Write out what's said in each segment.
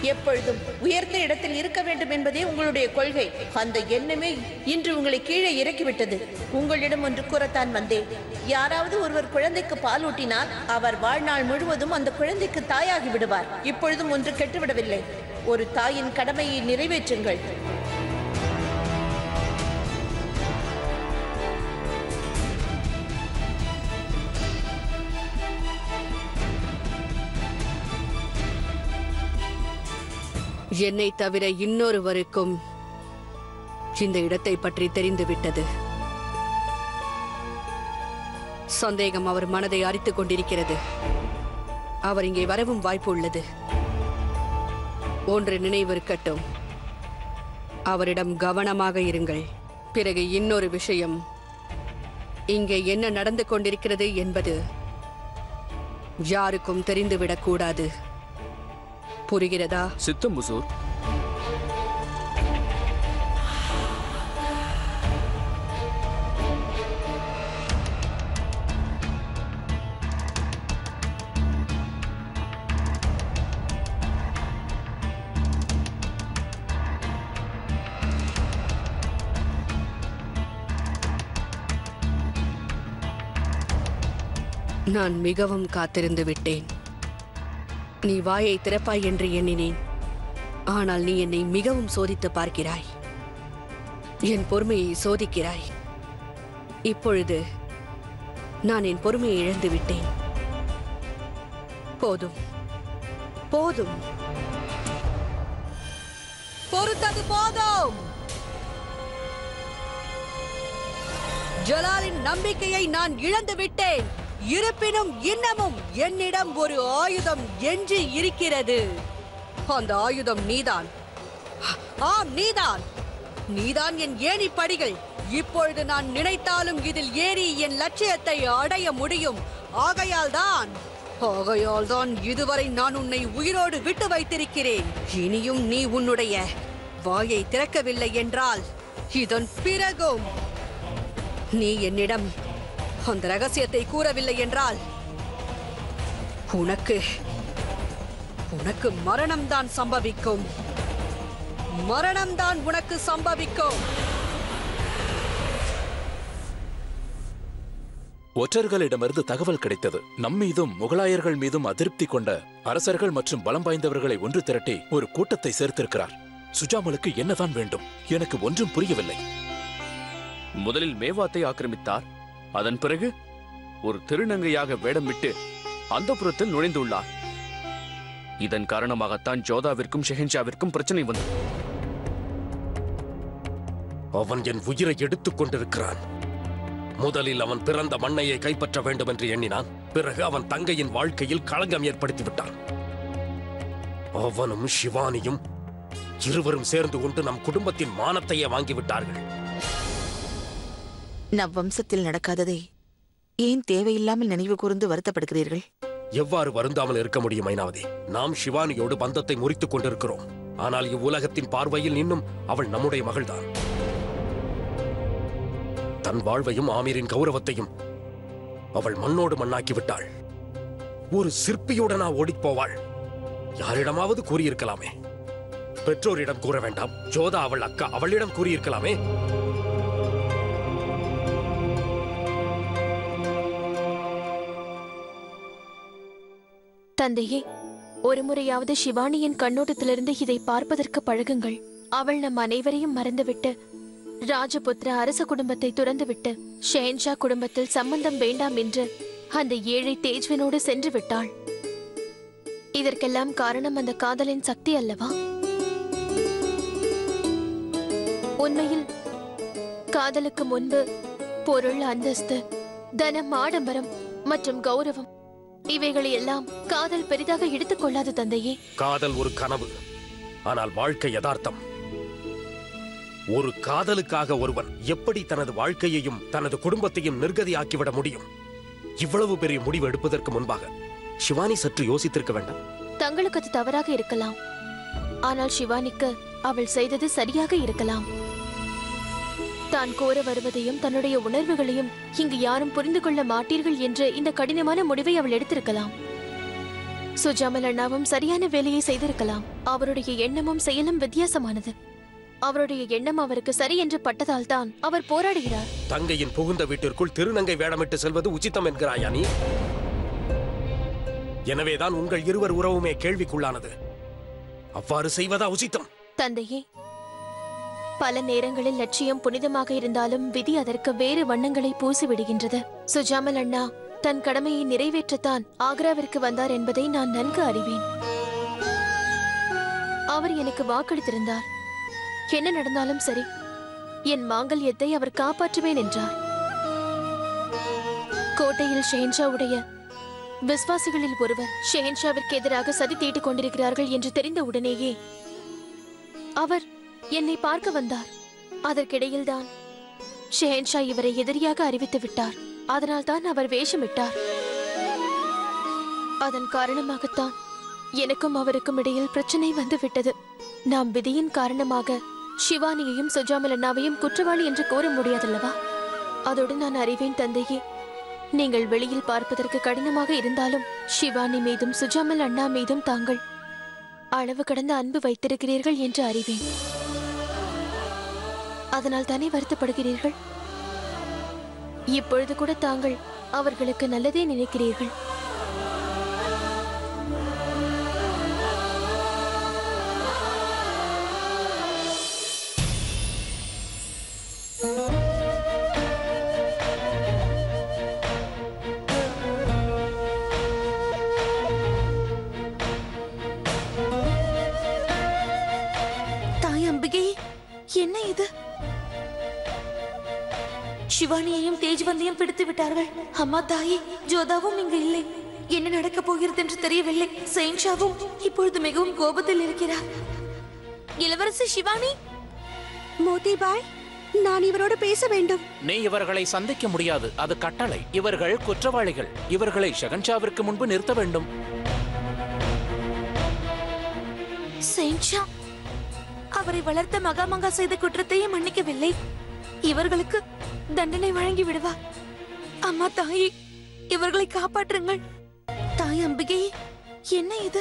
எப்பொழுதும் உயர்ந்த இடத்தில் இருக்க வேண்டும் என்பதே உங்களுடைய கொள்கை அந்த எண்ணமே இன்று உங்களை கீழே இறக்கிவிட்டது உங்களிடம் ஒன்று கூறத்தான் வந்தேன் யாராவது ஒருவர் குழந்தைக்கு பால் ஊட்டினால் அவர் வாழ்நாள் முழுவதும் அந்த குழந்தைக்கு தாயாகி விடுவார் இப்பொழுதும் ஒன்று கெட்டுவிடவில்லை ஒரு தாயின் கடமையை நிறைவேற்றுங்கள் என்னை தவிர இன்னொருவருக்கும் இந்த இடத்தை பற்றி தெரிந்துவிட்டது சந்தேகம் அவர் மனதை அரித்துக் கொண்டிருக்கிறது அவர் இங்கே வரவும் வாய்ப்பு உள்ளது ஒன்று நினைவிருக்கட்டும் அவரிடம் கவனமாக இருங்கள் பிறகு இன்னொரு விஷயம் இங்கே என்ன நடந்து கொண்டிருக்கிறது என்பது யாருக்கும் தெரிந்துவிடக்கூடாது புரிகிறதா சித்தம் முசூர் நான் மிகவும் காத்திருந்து விட்டேன் நீ வாயை திறப்பாய் என்று எண்ணினேன் ஆனால் நீ என்னை மிகவும் சோதித்து பார்க்கிறாய் என் பொறுமையை சோதிக்கிறாய் இப்பொழுது நான் என் பொறுமையை இழந்து விட்டேன் போதும் போதும் பொறுத்தது போதும் ஜலாலின் நம்பிக்கையை நான் இழந்து விட்டேன் இருப்பினும் இன்னமும் என்னிடம் ஒரு ஆயுதம் எஞ்சி இருக்கிறது அந்த ஆயுதம் நீதான் ஆம் நீதான் நீதான் என் ஏணி படிகள் இப்பொழுது நான் நினைத்தாலும் இதில் ஏறி என் லட்சியத்தை அடைய முடியும் ஆகையால் தான் ஆகையால் தான் இதுவரை நான் உன்னை உயிரோடு விட்டு வைத்திருக்கிறேன் இனியும் நீ உன்னுடைய வாயை திறக்கவில்லை என்றால் இதன் பிறகும் நீ என்னிடம் அந்த ரகசியத்தை கூறவில்லை என்றால் உனக்கு உனக்கு மரணம்தான் சம்பவிக்கும் மரணம்தான் உனக்கு சம்பவிக்கும் ஒற்றர்களிடமிருந்து தகவல் கிடைத்தது நம் மீதும் முகலாயர்கள் மீதும் அதிருப்தி கொண்ட அரசர்கள் மற்றும் பலம் வாய்ந்தவர்களை ஒன்று திரட்டி ஒரு கூட்டத்தை சேர்த்திருக்கிறார் சுஜாமலுக்கு என்னதான் வேண்டும் எனக்கு ஒன்றும் புரியவில்லை முதலில் மேவாத்தை ஆக்கிரமித்தார் அதன் பிறகு ஒரு திருநங்கையாக வேடமிட்டு அந்தப்புறத்தில் நுழைந்துள்ளார் இதன் காரணமாகத்தான் ஜோதாவிற்கும் ஷெஹன்ஷாவிற்கும் பிரச்சனை வந்தது அவன் என் உயிரை எடுத்துக் கொண்டிருக்கிறான் முதலில் அவன் பிறந்த மண்ணையை கைப்பற்ற வேண்டும் என்று எண்ணினான் பிறகு அவன் தங்கையின் வாழ்க்கையில் களங்கம் ஏற்படுத்தி விட்டான் அவனும் சிவானியும் இருவரும் சேர்ந்து கொண்டு நம் குடும்பத்தின் மானத்தையே வாங்கிவிட்டார்கள் நவ்வம்சத்தில் நடக்காததை ஏன் தேவையில்லாமல் நினைவு கூர்ந்து வருத்தப்படுகிறீர்கள் எவ்வாறு வருந்தாமல் இருக்க முடியும் ஐனாவதி நாம் சிவானியோடு பந்தத்தை முறித்துக் கொண்டிருக்கிறோம் ஆனால் இவ்வுலகத்தின் பார்வையில் இன்னும் அவள் நம்முடைய மகள்தான் தன் வாழ்வையும் ஆமீரின் கௌரவத்தையும் அவள் மண்ணோடு மண்ணாக்கி விட்டாள் ஒரு சிற்பியுடனா ஓடிப் போவாள் யாரிடமாவது கூறியிருக்கலாமே பெற்றோரிடம் கூற வேண்டாம் ஜோதா அவள் அக்கா அவளிடம் கூறியிருக்கலாமே தந்தையே ஒரு முறையாவது சிவானியின் கண்ணோட்டத்திலிருந்து இதை பார்ப்பதற்கு பழகுங்கள் அவள் நம் அனைவரையும் மறந்துவிட்டு ராஜபுத்திர அரச குடும்பத்தை துறந்துவிட்டு ஷேன்ஷா குடும்பத்தில் சம்பந்தம் வேண்டாம் என்று அந்த ஏழை தேஜ்வினோடு சென்று விட்டாள் இதற்கெல்லாம் காரணம் அந்த காதலின் சக்தி அல்லவா உண்மையில் காதலுக்கு முன்பு பொருள் அந்தஸ்து தனம் ஆடம்பரம் மற்றும் கௌரவம் இவைகளை எல்லாம் காதல் பெரிதாக எடுத்துக்கொள்ளாது தந்தையே காதல் ஒரு கனவு ஆனால் வாழ்க்கை யதார்த்தம் ஒரு காதலுக்காக ஒருவன் எப்படி தனது வாழ்க்கையையும் தனது குடும்பத்தையும் நிர்கதியாக்கிவிட முடியும் இவ்வளவு பெரிய முடிவு எடுப்பதற்கு முன்பாக சிவானி சற்று யோசித்திருக்க வேண்டாம் தங்களுக்கு அது தவறாக இருக்கலாம் ஆனால் சிவானிக்கு அவள் செய்தது சரியாக இருக்கலாம் தான் கோர வருவதையும் தன்னுடைய உணர்வுகளையும் இங்கு யாரும் புரிந்து கொள்ள மாட்டீர்கள் என்ற இந்த கடினமான முடிவை அவள் எடுத்திருக்கலாம் சுஜாமல் அண்ணாவும் சரியான வேலையை செய்திருக்கலாம் அவருடைய எண்ணமும் செயலும் வித்தியாசமானது அவருடைய எண்ணம் அவருக்கு சரி என்று பட்டதால் தான் அவர் போராடுகிறார் தங்கையின் புகுந்த வீட்டிற்குள் திருநங்கை வேடமிட்டு செல்வது உச்சிதம் என்கிறாயா நீ எனவேதான் உங்கள் இருவர் உறவுமே கேள்விக்குள்ளானது அவ்வாறு செய்வதா உச்சிதம் தந்தையே பல நேரங்களில் லட்சியம் புனிதமாக இருந்தாலும் விதி அதற்கு வேறு வண்ணங்களை பூசிவிடுகின்றது சுஜாமல் அண்ணா தன் கடமையை நிறைவேற்றத்தான் ஆக்ராவிற்கு வந்தார் என்பதை நான் நன்கு அறிவேன் அவர் எனக்கு வாக்களித்திருந்தார் என்ன நடந்தாலும் சரி என் மாங்கல்யத்தை அவர் காப்பாற்றுவேன் என்றார் கோட்டையில் ஷெஹன்ஷாவுடைய விஸ்வாசிகளில் ஒருவர் ஷெஹன்ஷாவிற்கு எதிராக சதி தீட்டிக் கொண்டிருக்கிறார்கள் என்று தெரிந்த உடனேயே அவர் என்னை பார்க்க வந்தார் அதற்கிடையில்தான் ஷெஹன்ஷா இவரை எதிரியாக அறிவித்து விட்டார் அதனால் தான் அவர் வேஷமிட்டார் அதன் காரணமாகத்தான் எனக்கும் அவருக்கும் இடையில் பிரச்சனை வந்து விட்டது நாம் விதியின் காரணமாக சிவானியையும் சுஜாமல் அண்ணாவையும் குற்றவாளி என்று கூற முடியாதல்லவா அதோடு நான் அறிவேன் தந்தையே நீங்கள் வெளியில் பார்ப்பதற்கு கடினமாக இருந்தாலும் சிவானி மீதும் சுஜாமல் அண்ணா மீதும் தாங்கள் அளவு கடந்த அன்பு வைத்திருக்கிறீர்கள் என்று அறிவேன் அதனால் தானே வருத்தப்படுகிறீர்கள் இப்பொழுது கூட தாங்கள் அவர்களுக்கு நல்லதே நினைக்கிறீர்கள் தாய் அம்பிகை என்ன இது சிவானியையும் தேஜ்வந்தியும் பிடித்து விட்டார்கள் அம்மா தாயே ஜோதாவும் இங்கு இல்லை என்ன நடக்கப் போகிறது என்று தெரியவில்லை செயின்ஷாவும் இப்பொழுது மிகவும் கோபத்தில் இருக்கிறார் இளவரசி சிவானி மோதிபாய் நான் இவரோடு பேச வேண்டும் நீ இவர்களை சந்திக்க முடியாது அது கட்டளை இவர்கள் குற்றவாளிகள் இவர்களை ஷகன்ஷாவிற்கு முன்பு நிறுத்த வேண்டும் செயின்ஷா அவரை வளர்த்த மகாமங்கா செய்த குற்றத்தையும் மன்னிக்கவில்லை இவர்களுக்கு தண்டனை வழங்கி விடுவார் அம்மா தாயே இவர்களை காப்பாற்றுங்கள் தாய் அம்பிகை என்ன இது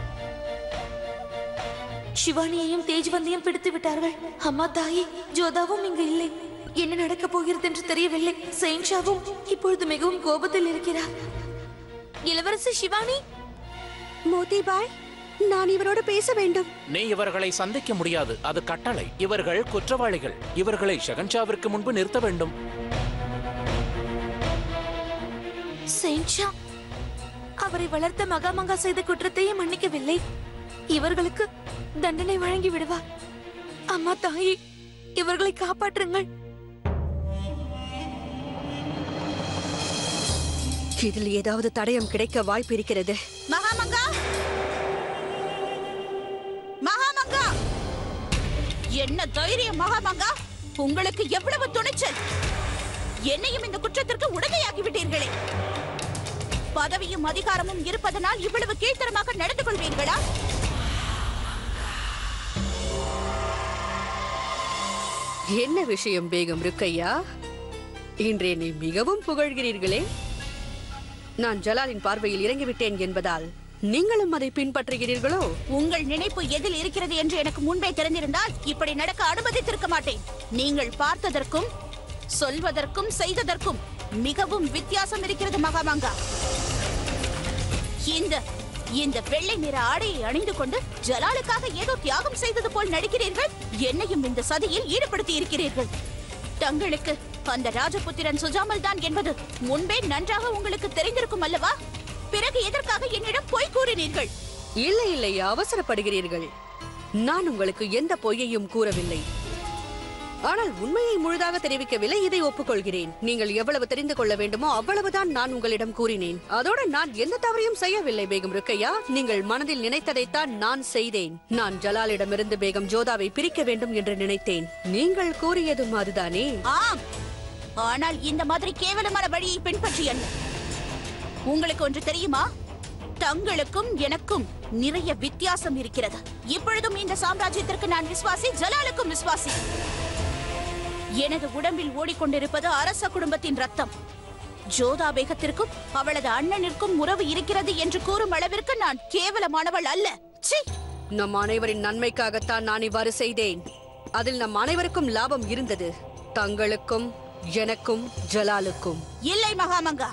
சிவானியையும் தேஜ்வந்தியும் பிடித்து விட்டார்கள் அம்மா தாயே ஜோதாவும் இங்கு இல்லை என்ன நடக்கப் போகிறது என்று தெரியவில்லை செயின்ஷாவும் இப்பொழுது மிகவும் கோபத்தில் இருக்கிறார் இளவரசி சிவானி மோதிபாய் நான் இவரோடு பேச வேண்டும் நீ இவர்களை சந்திக்க முடியாது அது கட்டளை இவர்கள் குற்றவாளிகள் இவர்களை ஷகன்ஷாவிற்கு முன்பு நிறுத்த வேண்டும் செயின்ஷா அவரை வளர்த்த மகாமங்கா செய்த குற்றத்தையும் மன்னிக்கவில்லை இவர்களுக்கு தண்டனை வழங்கி விடுவார் அம்மா தாயே இவர்களை காப்பாற்றுங்கள் இதில் ஏதாவது தடயம் கிடைக்க வாய்ப்பு இருக்கிறது மகாமங்கா மகாமங்கா என்ன தைரியம் மகாமங்கா உங்களுக்கு எவ்வளவு துணிச்சல் என்னையும் இந்த குற்றத்திற்கு உடமையாக்கி விட்டீர்களே பதவியும் அதிகாரமும் இருப்பதனால் இவ்வளவு கீழ்த்தரமாக நடந்து கொள்வீர்களா என்ன விஷயம் பேகம் ருக்கையா இன்று என்னை மிகவும் புகழ்கிறீர்களே நான் ஜலாலின் பார்வையில் இறங்கிவிட்டேன் என்பதால் நீங்களும் அதை பின்பற்றுகிறீர்களோ உங்கள் நினைப்பு எதில் இருக்கிறது என்று எனக்கு முன்பே தெரிந்திருந்தால் இப்படி நடக்க அனுமதித்திருக்க மாட்டேன் நீங்கள் பார்த்ததற்கும் சொல்வதற்கும் செய்ததற்கும் மிகவும் வித்தியாசம் இருக்கிறது மகாமங்கா இந்த இந்த வெள்ளை நிற ஆடையை அணிந்து கொண்டு ஜலாலுக்காக ஏதோ தியாகம் செய்தது போல் நடிக்கிறீர்கள் என்னையும் இந்த சதியில் ஈடுபடுத்தி இருக்கிறீர்கள் தங்களுக்கு அந்த ராஜபுத்திரன் சுஜாமல் தான் என்பது முன்பே நன்றாக உங்களுக்கு தெரிந்திருக்கும் அல்லவா பிறகு எதற்காக என்னிடம் பொய் கூறினீர்கள் இல்லை இல்லை அவசரப்படுகிறீர்கள் நான் உங்களுக்கு எந்த பொய்யையும் கூறவில்லை ஆனால் உண்மையை முழுதாக தெரிவிக்கவில்லை இதை ஒப்புக்கொள்கிறேன் நீங்கள் எவ்வளவு தெரிந்து கொள்ள வேண்டுமோ அவ்வளவுதான் நான் உங்களிடம் கூறினேன் அதோடு நான் எந்த தவறையும் செய்யவில்லை பேகம் ருக்கையா நீங்கள் மனதில் நினைத்ததைத்தான் நான் செய்தேன் நான் ஜலாலிடமிருந்து பேகம் ஜோதாவை பிரிக்க வேண்டும் என்று நினைத்தேன் நீங்கள் கூறியதும் அதுதானே ஆம் ஆனால் இந்த மாதிரி கேவலமான வழியை பின்பற்றி அல்ல உங்களுக்கு ஒன்று தெரியுமா தங்களுக்கும் எனக்கும் நிறைய வித்தியாசம் இருக்கிறது இப்பொழுதும் இந்த சாம்ராஜ்யத்திற்கு நான் விசுவாசி ஜலாலுக்கும் விசுவாசி எனது உடம்பில் ஓடிக்கொண்டிருப்பது அரச குடும்பத்தின் ரத்தம் ஜோதா பேகத்திற்கும் அவளது அண்ணனிற்கும் உறவு இருக்கிறது என்று கூறும் அளவிற்கு நான் கேவலமானவள் அல்ல ச்சீ நம் அனைவரின் நன்மைக்காகத்தான் நான் இவ்வாறு செய்தேன் அதில் நம் அனைவருக்கும் லாபம் இருந்தது தங்களுக்கும் எனக்கும் ஜலாலுக்கும் இல்லை மகாமங்கா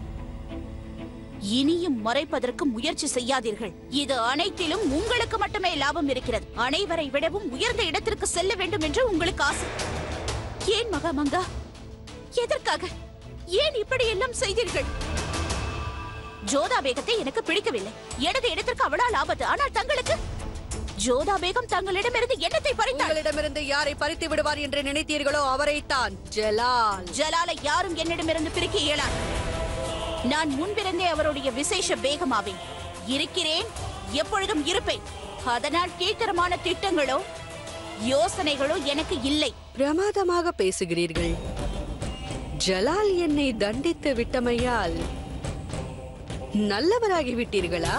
இனியும் மறைப்பதற்கு முயற்சி செய்யாதீர்கள் இது அனைத்திலும் உங்களுக்கு மட்டுமே லாபம் இருக்கிறது அனைவரை விடவும் உயர்ந்த இடத்திற்கு செல்ல வேண்டும் என்று உங்களுக்கு ஆசை ஏன் மகாமங்கா எதற்காக ஏன் இப்படி எல்லாம் செய்தீர்கள் ஜோதா பேகத்தை எனக்கு பிடிக்கவில்லை எனது இடத்திற்கு அவளால் ஆபத்து ஆனால் தங்களுக்கு ஜோதா பேகம் தங்களிடமிருந்து என்னத்தை பறித்தாள் உங்களிடமிருந்து யாரை பறித்து விடுவார் என்று நினைத்தீர்களோ அவரைத்தான் ஜலால் ஜலாலை யாரும் என்னிடமிருந்து பிரிக்க இயலாது நான் முன்பிருந்தே அவருடைய விசேஷ பேகமாவேன் இருக்கிறேன் எப்பொழுதும் இருப்பேன் அதனால் கீழ்த்தரமான திட்டங்களோ யோசனைகளோ எனக்கு இல்லை பிரமாதமாக பேசுகிறீர்கள் ஜலால் என்னை தண்டித்து விட்டமையால் நல்லவராகி விட்டீர்களா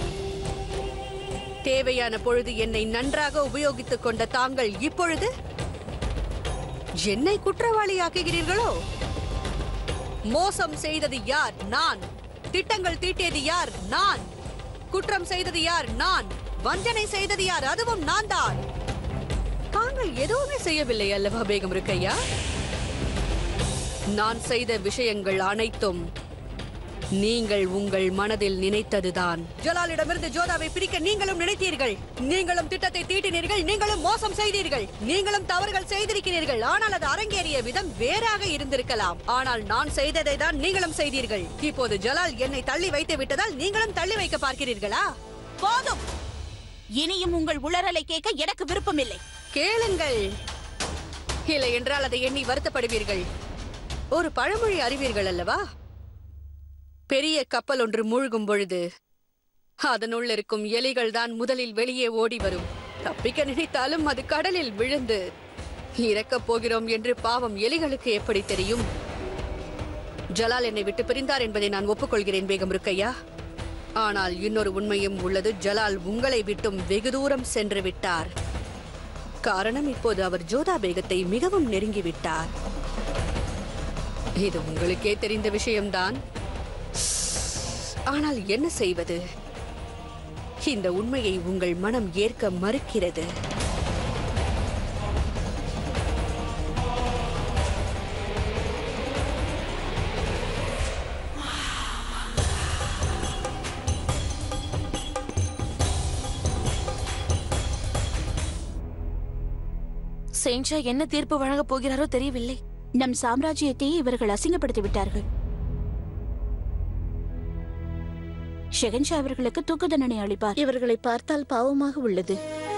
தேவையான பொழுது என்னை நன்றாக உபயோகித்துக் கொண்ட தாங்கள் இப்பொழுது என்னை குற்றவாளியாக்குகிறீர்களோ மோசம் செய்தது யார் நான் திட்டங்கள் தீட்டியது யார் நான் குற்றம் செய்தது யார் நான் வஞ்சனை செய்தது யார் அதுவும் நான் தான் தாங்கள் எதுவுமே செய்யவில்லை அல்லவா பேகம் இருக்கையா நான் செய்த விஷயங்கள் அனைத்தும் நீங்கள் உங்கள் மனதில் நினைத்ததுதான் ஜலாலிடமிருந்து ஜோதாவை பிரிக்க நீங்களும் நினைத்தீர்கள் நீங்களும் திட்டத்தை தீட்டினீர்கள் நீங்களும் மோசம் செய்தீர்கள் நீங்களும் தவறுகள் செய்திருக்கிறீர்கள் ஆனால் அது அரங்கேறிய விதம் வேறாக இருந்திருக்கலாம் ஆனால் நான் செய்ததை தான் நீங்களும் செய்தீர்கள் இப்போது ஜலால் என்னை தள்ளி வைத்து விட்டதால் நீங்களும் தள்ளி வைக்க பார்க்கிறீர்களா போதும் இனியும் உங்கள் உளறலை கேட்க எனக்கு விருப்பமில்லை கேளுங்கள் இல்லை என்றால் அதை எண்ணி வருத்தப்படுவீர்கள் ஒரு பழமொழி அறிவீர்கள் அல்லவா பெரிய கப்பல் ஒன்று மூழ்கும் பொழுது அதனுள் இருக்கும் எலிகள் தான் முதலில் வெளியே ஓடி வரும் தப்பிக்க நினைத்தாலும் அது கடலில் விழுந்து இறக்கப் போகிறோம் என்று பாவம் எலிகளுக்கு எப்படி தெரியும் ஜலால் என்னை விட்டு பிரிந்தார் என்பதை நான் ஒப்புக்கொள்கிறேன் பேகம் இருக்கையா ஆனால் இன்னொரு உண்மையும் உள்ளது ஜலால் உங்களை விட்டும் வெகு தூரம் சென்று விட்டார் காரணம் இப்போது அவர் ஜோதா பேகத்தை மிகவும் நெருங்கிவிட்டார் இது உங்களுக்கே தெரிந்த விஷயம்தான் ஆனால் என்ன செய்வது இந்த உண்மையை உங்கள் மனம் ஏற்க மறுக்கிறது செயின்ஷா என்ன தீர்ப்பு வழங்கப் போகிறாரோ தெரியவில்லை நம் சாம்ராஜ்யத்தையே இவர்கள் அசிங்கப்படுத்தி விட்டார்கள் ஷெகன்ஷா அவர்களுக்கு தூக்கு தண்டனை அளிப்பார் இவர்களை பார்த்தால் பாவமாக உள்ளது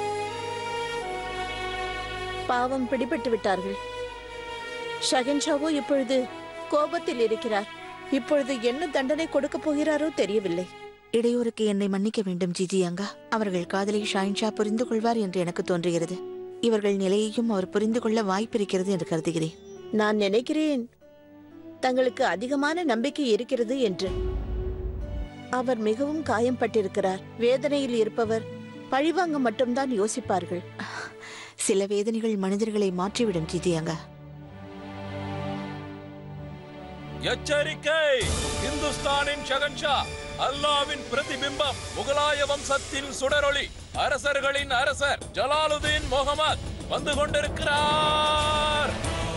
பாவம் பிடிபட்டு விட்டார்கள் ஷகன்ஷாவோ இப்பொழுது கோபத்தில் இருக்கிறார் இப்பொழுது என்ன தண்டனை கொடுக்கப் போகிறாரோ தெரியவில்லை இடையூறுக்கு என்னை மன்னிக்க வேண்டும் ஜிஜி அங்கா அவர்கள் காதலை ஷாயின்ஷா புரிந்து கொள்வார் என்று எனக்கு தோன்றுகிறது இவர்கள் நிலையையும் அவர் புரிந்து கொள்ள வாய்ப்பிருக்கிறது என்று கருதுகிறேன் நான் நினைக்கிறேன் தங்களுக்கு அதிகமான நம்பிக்கை இருக்கிறது என்று அவர் மிகவும் காயம்பட்டிருக்கிறார் வேதனையில் இருப்பவர் பழிவாங்க மட்டும்தான் யோசிப்பார்கள் சில வேதனைகள் மனிதர்களை மாற்றிவிடும் ஜிஜி அங்கா எச்சரிக்கை இந்துஸ்தானின் ஷகன்ஷா அல்லாவின் பிரதிபிம்பம் முகலாய வம்சத்தின் சுடரொளி அரசர்களின் அரசர் ஜலாலுதீன் முகமது வந்து கொண்டிருக்கிறார்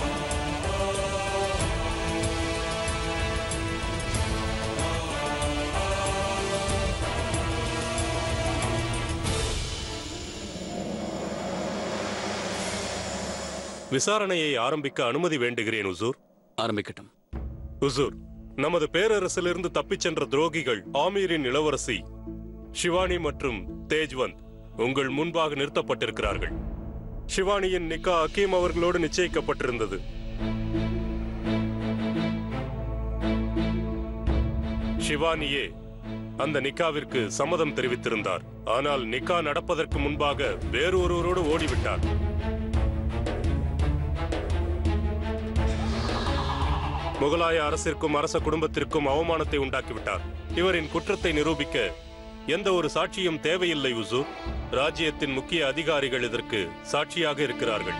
விசாரணையை ஆரம்பிக்க அனுமதி வேண்டுகிறேன் உசூர் ஆரம்பிக்கட்டும் உசூர் நமது பேரரசிலிருந்து தப்பிச் சென்ற துரோகிகள் ஆமீரின் இளவரசி ஷிவானி மற்றும் தேஜ்வந்த் உங்கள் முன்பாக நிறுத்தப்பட்டிருக்கிறார்கள் ஷிவானியின் நிக்கா அக்கீம் அவர்களோடு நிச்சயிக்கப்பட்டிருந்தது ஷிவானியே அந்த நிக்காவிற்கு சம்மதம் தெரிவித்திருந்தார் ஆனால் நிக்கா நடப்பதற்கு முன்பாக வேறொருவரோடு ஓடிவிட்டார் முகலாய அரசிற்கும் அரச குடும்பத்திற்கும் அவமானத்தை உண்டாக்கிவிட்டார் இவரின் குற்றத்தை நிரூபிக்க எந்த ஒரு சாட்சியும் தேவையில்லை உசூர் ராஜ்யத்தின் முக்கிய அதிகாரிகள் இதற்கு சாட்சியாக இருக்கிறார்கள்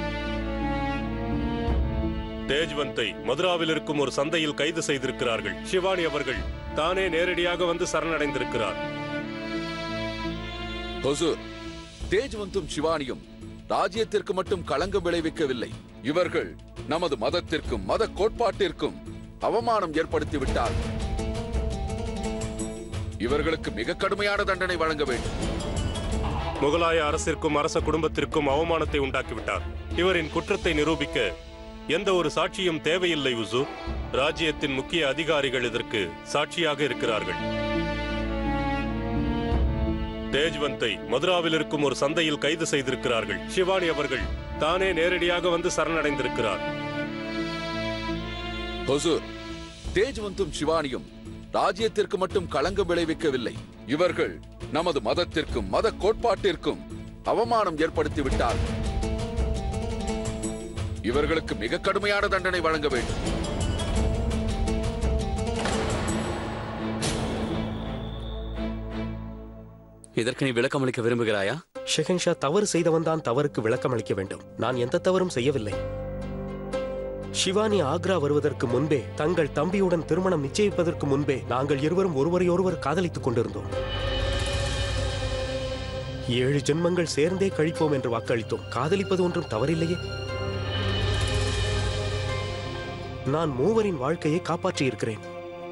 தேஜ்வந்தை மதுராவில் இருக்கும் ஒரு சந்தையில் கைது செய்திருக்கிறார்கள் சிவானி அவர்கள் தானே நேரடியாக வந்து சரணடைந்திருக்கிறார் ஹொசூர் தேஜ்வந்தும் சிவானியும் ராஜ்யத்திற்கு மட்டும் களங்கம் விளைவிக்கவில்லை இவர்கள் நமது மதத்திற்கும் மத கோட்பாட்டிற்கும் அவமானம் ஏற்படுத்தி விட்டார் இவர்களுக்கு மிக கடுமையான தண்டனை வழங்க வேண்டும் முகலாய அரசிற்கும் அரச குடும்பத்திற்கும் அவமானத்தை உண்டாக்கிவிட்டார் இவரின் குற்றத்தை நிரூபிக்க எந்த ஒரு சாட்சியும் தேவையில்லை உசு ராஜ்யத்தின் முக்கிய அதிகாரிகள் இதற்கு சாட்சியாக இருக்கிறார்கள் தேஜ்வந்தை மதுராவில் இருக்கும் ஒரு சந்தையில் கைது செய்திருக்கிறார்கள் சிவானி அவர்கள் தானே நேரடியாக வந்து சரணடைந்திருக்கிறார் ஹொசூர் தேஜ்வந்தும் சிவானியும் ராஜ்யத்திற்கு மட்டும் களங்கம் விளைவிக்கவில்லை இவர்கள் நமது மதத்திற்கும் மத கோட்பாட்டிற்கும் அவமானம் ஏற்படுத்தி விட்டார் இவர்களுக்கு மிக கடுமையான தண்டனை வழங்க வேண்டும் இதற்கு நீ விளக்கம் அளிக்க விரும்புகிறாயா ஷெஹன்ஷா தவறு செய்தவன் தான் தவறுக்கு விளக்கம் அளிக்க வேண்டும் நான் எந்த தவறும் செய்யவில்லை சிவானி ஆக்ரா வருவதற்கு முன்பே தங்கள் தம்பியுடன் திருமணம் நிச்சயிப்பதற்கு முன்பே நாங்கள் இருவரும் ஒருவரையொருவர் காதலித்துக் கொண்டிருந்தோம் ஏழு ஜென்மங்கள் சேர்ந்தே கழிப்போம் என்று வாக்களித்தோம் காதலிப்பது ஒன்றும் தவறில்லையே நான் மூவரின் வாழ்க்கையை காப்பாற்றி இருக்கிறேன்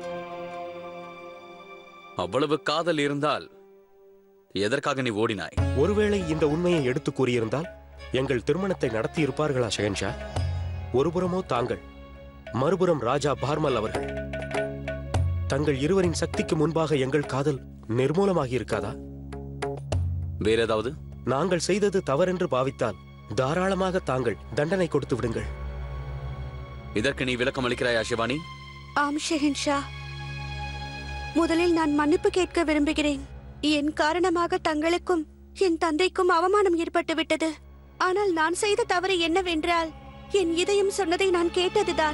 அவ்வளவு காதல் இருந்தால் எதற்காக நீ ஓடினாய் ஒருவேளை இந்த உண்மையை எடுத்து கூறியிருந்தால் எங்கள் திருமணத்தை நடத்தி இருப்பார்களா ஷெகன்ஷா ஒருபுறமோ தாங்கள் மறுபுறம் ராஜா பார்மல் அவர்கள் தங்கள் இருவரின் சக்திக்கு முன்பாக எங்கள் காதல் நிர்மூலமாகி இருக்காதா வேற ஏதாவது நாங்கள் செய்தது தவறென்று பாவித்தால் தாராளமாக தாங்கள் தண்டனை கொடுத்து விடுங்கள் இதற்கு நீ விளக்கம் அளிக்கிறாயா சிவானி ஆம் ஷெஹன்ஷா முதலில் நான் மன்னிப்பு கேட்க விரும்புகிறேன் என் காரணமாக தங்களுக்கும் என் தந்தைக்கும் அவமானம் ஏற்பட்டு விட்டது ஆனால் நான் செய்த தவறு என்னவென்றால் என் இதயம் சொன்னதை நான் கேட்டதுதான்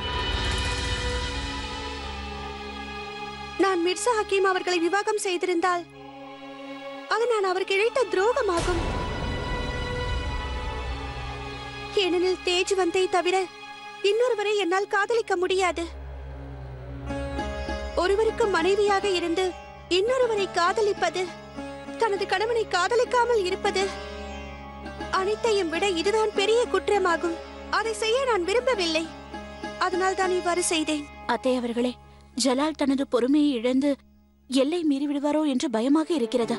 நான் மிர்சா ஹக்கீம் அவர்களை விவாகம் செய்திருந்தால் அது நான் அவருக்கு இழைத்த துரோகமாகும் ஏனெனில் தேஜ்வந்தை தவிர இன்னொருவரை என்னால் காதலிக்க முடியாது ஒருவருக்கு மனைவியாக இருந்து இன்னொருவரை காதலிப்பது தனது கணவனை காதலிக்காமல் இருப்பது அனைத்தையும் விட இதுதான் பெரிய குற்றமாகும் அதை செய்ய நான் விரும்பவில்லை அதனால் தான் இவ்வாறு செய்தேன் அத்தை அவர்களே ஜலால் தனது பொறுமையை இழந்து எல்லை மீறி விடுவாரோ என்று பயமாக இருக்கிறது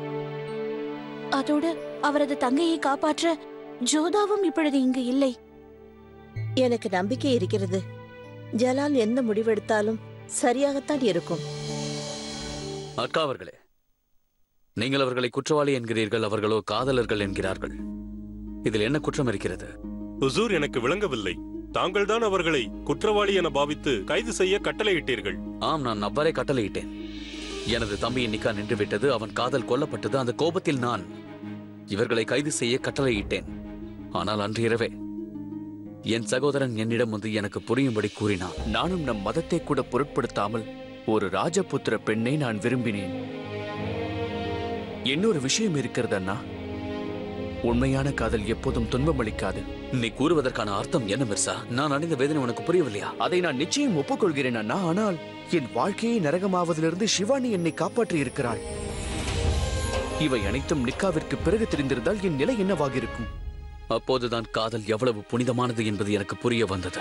அதோடு அவரது தங்கையை காப்பாற்ற ஜோதாவும் இப்பொழுது இங்கு இல்லை எனக்கு நம்பிக்கை இருக்கிறது ஜலால் எந்த முடிவெடுத்தாலும் சரியாகத்தான் இருக்கும் அக்கா அவர்களே நீங்கள் அவர்களை குற்றவாளி என்கிறீர்கள் அவர்களோ காதலர்கள் என்கிறார்கள் இதில் என்ன குற்றம் இருக்கிறது ஹுசூர் எனக்கு விளங்கவில்லை தாங்கள்தான் அவர்களை குற்றவாளி என பாவித்து கைது செய்ய கட்டளையிட்டீர்கள் ஆம் நான் அவ்வாறே கட்டளையிட்டேன் எனது தம்பியின் நிக்கா நின்று விட்டது அவன் காதல் கொல்லப்பட்டது அந்த கோபத்தில் நான் இவர்களை கைது செய்ய கட்டளையிட்டேன் ஆனால் அன்று இரவே என் சகோதரன் என்னிடம் வந்து எனக்கு புரியும்படி கூறினான் நானும் நம் மதத்தை கூட பொருட்படுத்தாமல் ஒரு ராஜபுத்திர பெண்ணை நான் விரும்பினேன் இன்னொரு விஷயம் இருக்கிறது அண்ணா உண்மையான காதல் எப்போதும் துன்பமளிக்காது நீ கூறுவதற்கான அர்த்தம் என்ன மிர்சா நான் அடைந்த வேதனை உனக்கு புரியவில்லையா அதை நான் நிச்சயம் ஒப்புக்கொள்கிறேன் அண்ணா ஆனால் என் வாழ்க்கையை நரகமாவதிலிருந்து சிவானி என்னை காப்பாற்றி இருக்கிறாள் இவை அனைத்தும் நிக்காவிற்கு பிறகு தெரிந்திருந்தால் என் நிலை என்னவாக இருக்கும் அப்போதுதான் காதல் எவ்வளவு புனிதமானது என்பது எனக்கு புரிய வந்தது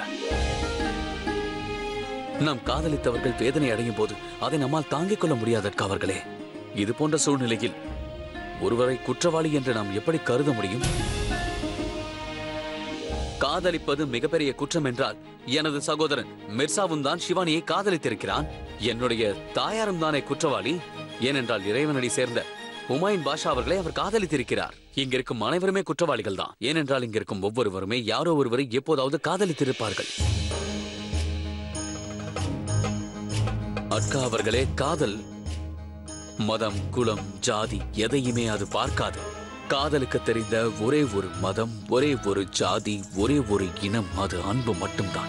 நாம் காதலித்தவர்கள் வேதனை அடையும் போது அதை நம்மால் தாங்கிக் கொள்ள முடியாதற்கு அவர்களே இது போன்ற சூழ்நிலையில் ஒருவரை குற்றவாளி என்று நாம் எப்படி கருத முடியும் காதலிப்பது மிகப்பெரிய குற்றம் என்றால் எனது சகோதரன் மிர்சாவும் தான் சிவானியை காதலித்திருக்கிறான் என்னுடைய தாயாரும் தானே குற்றவாளி ஏனென்றால் இறைவனடி சேர்ந்த உமாயின் பாஷா அவர்களை அவர் காதலித்திருக்கிறார் இங்கிருக்கும் அனைவருமே குற்றவாளிகள் தான் ஏனென்றால் இங்கிருக்கும் ஒவ்வொருவருமே யாரோ ஒருவரை எப்போதாவது காதலித்திருப்பார்கள் அக்கா அவர்களே காதல் மதம் குலம் ஜாதி எதையுமே அது பார்க்காது காதலுக்கு தெரிந்த ஒரே ஒரு மதம் ஒரே ஒரு ஜாதி ஒரே ஒரு இனம் அது அன்பு மட்டும்தான்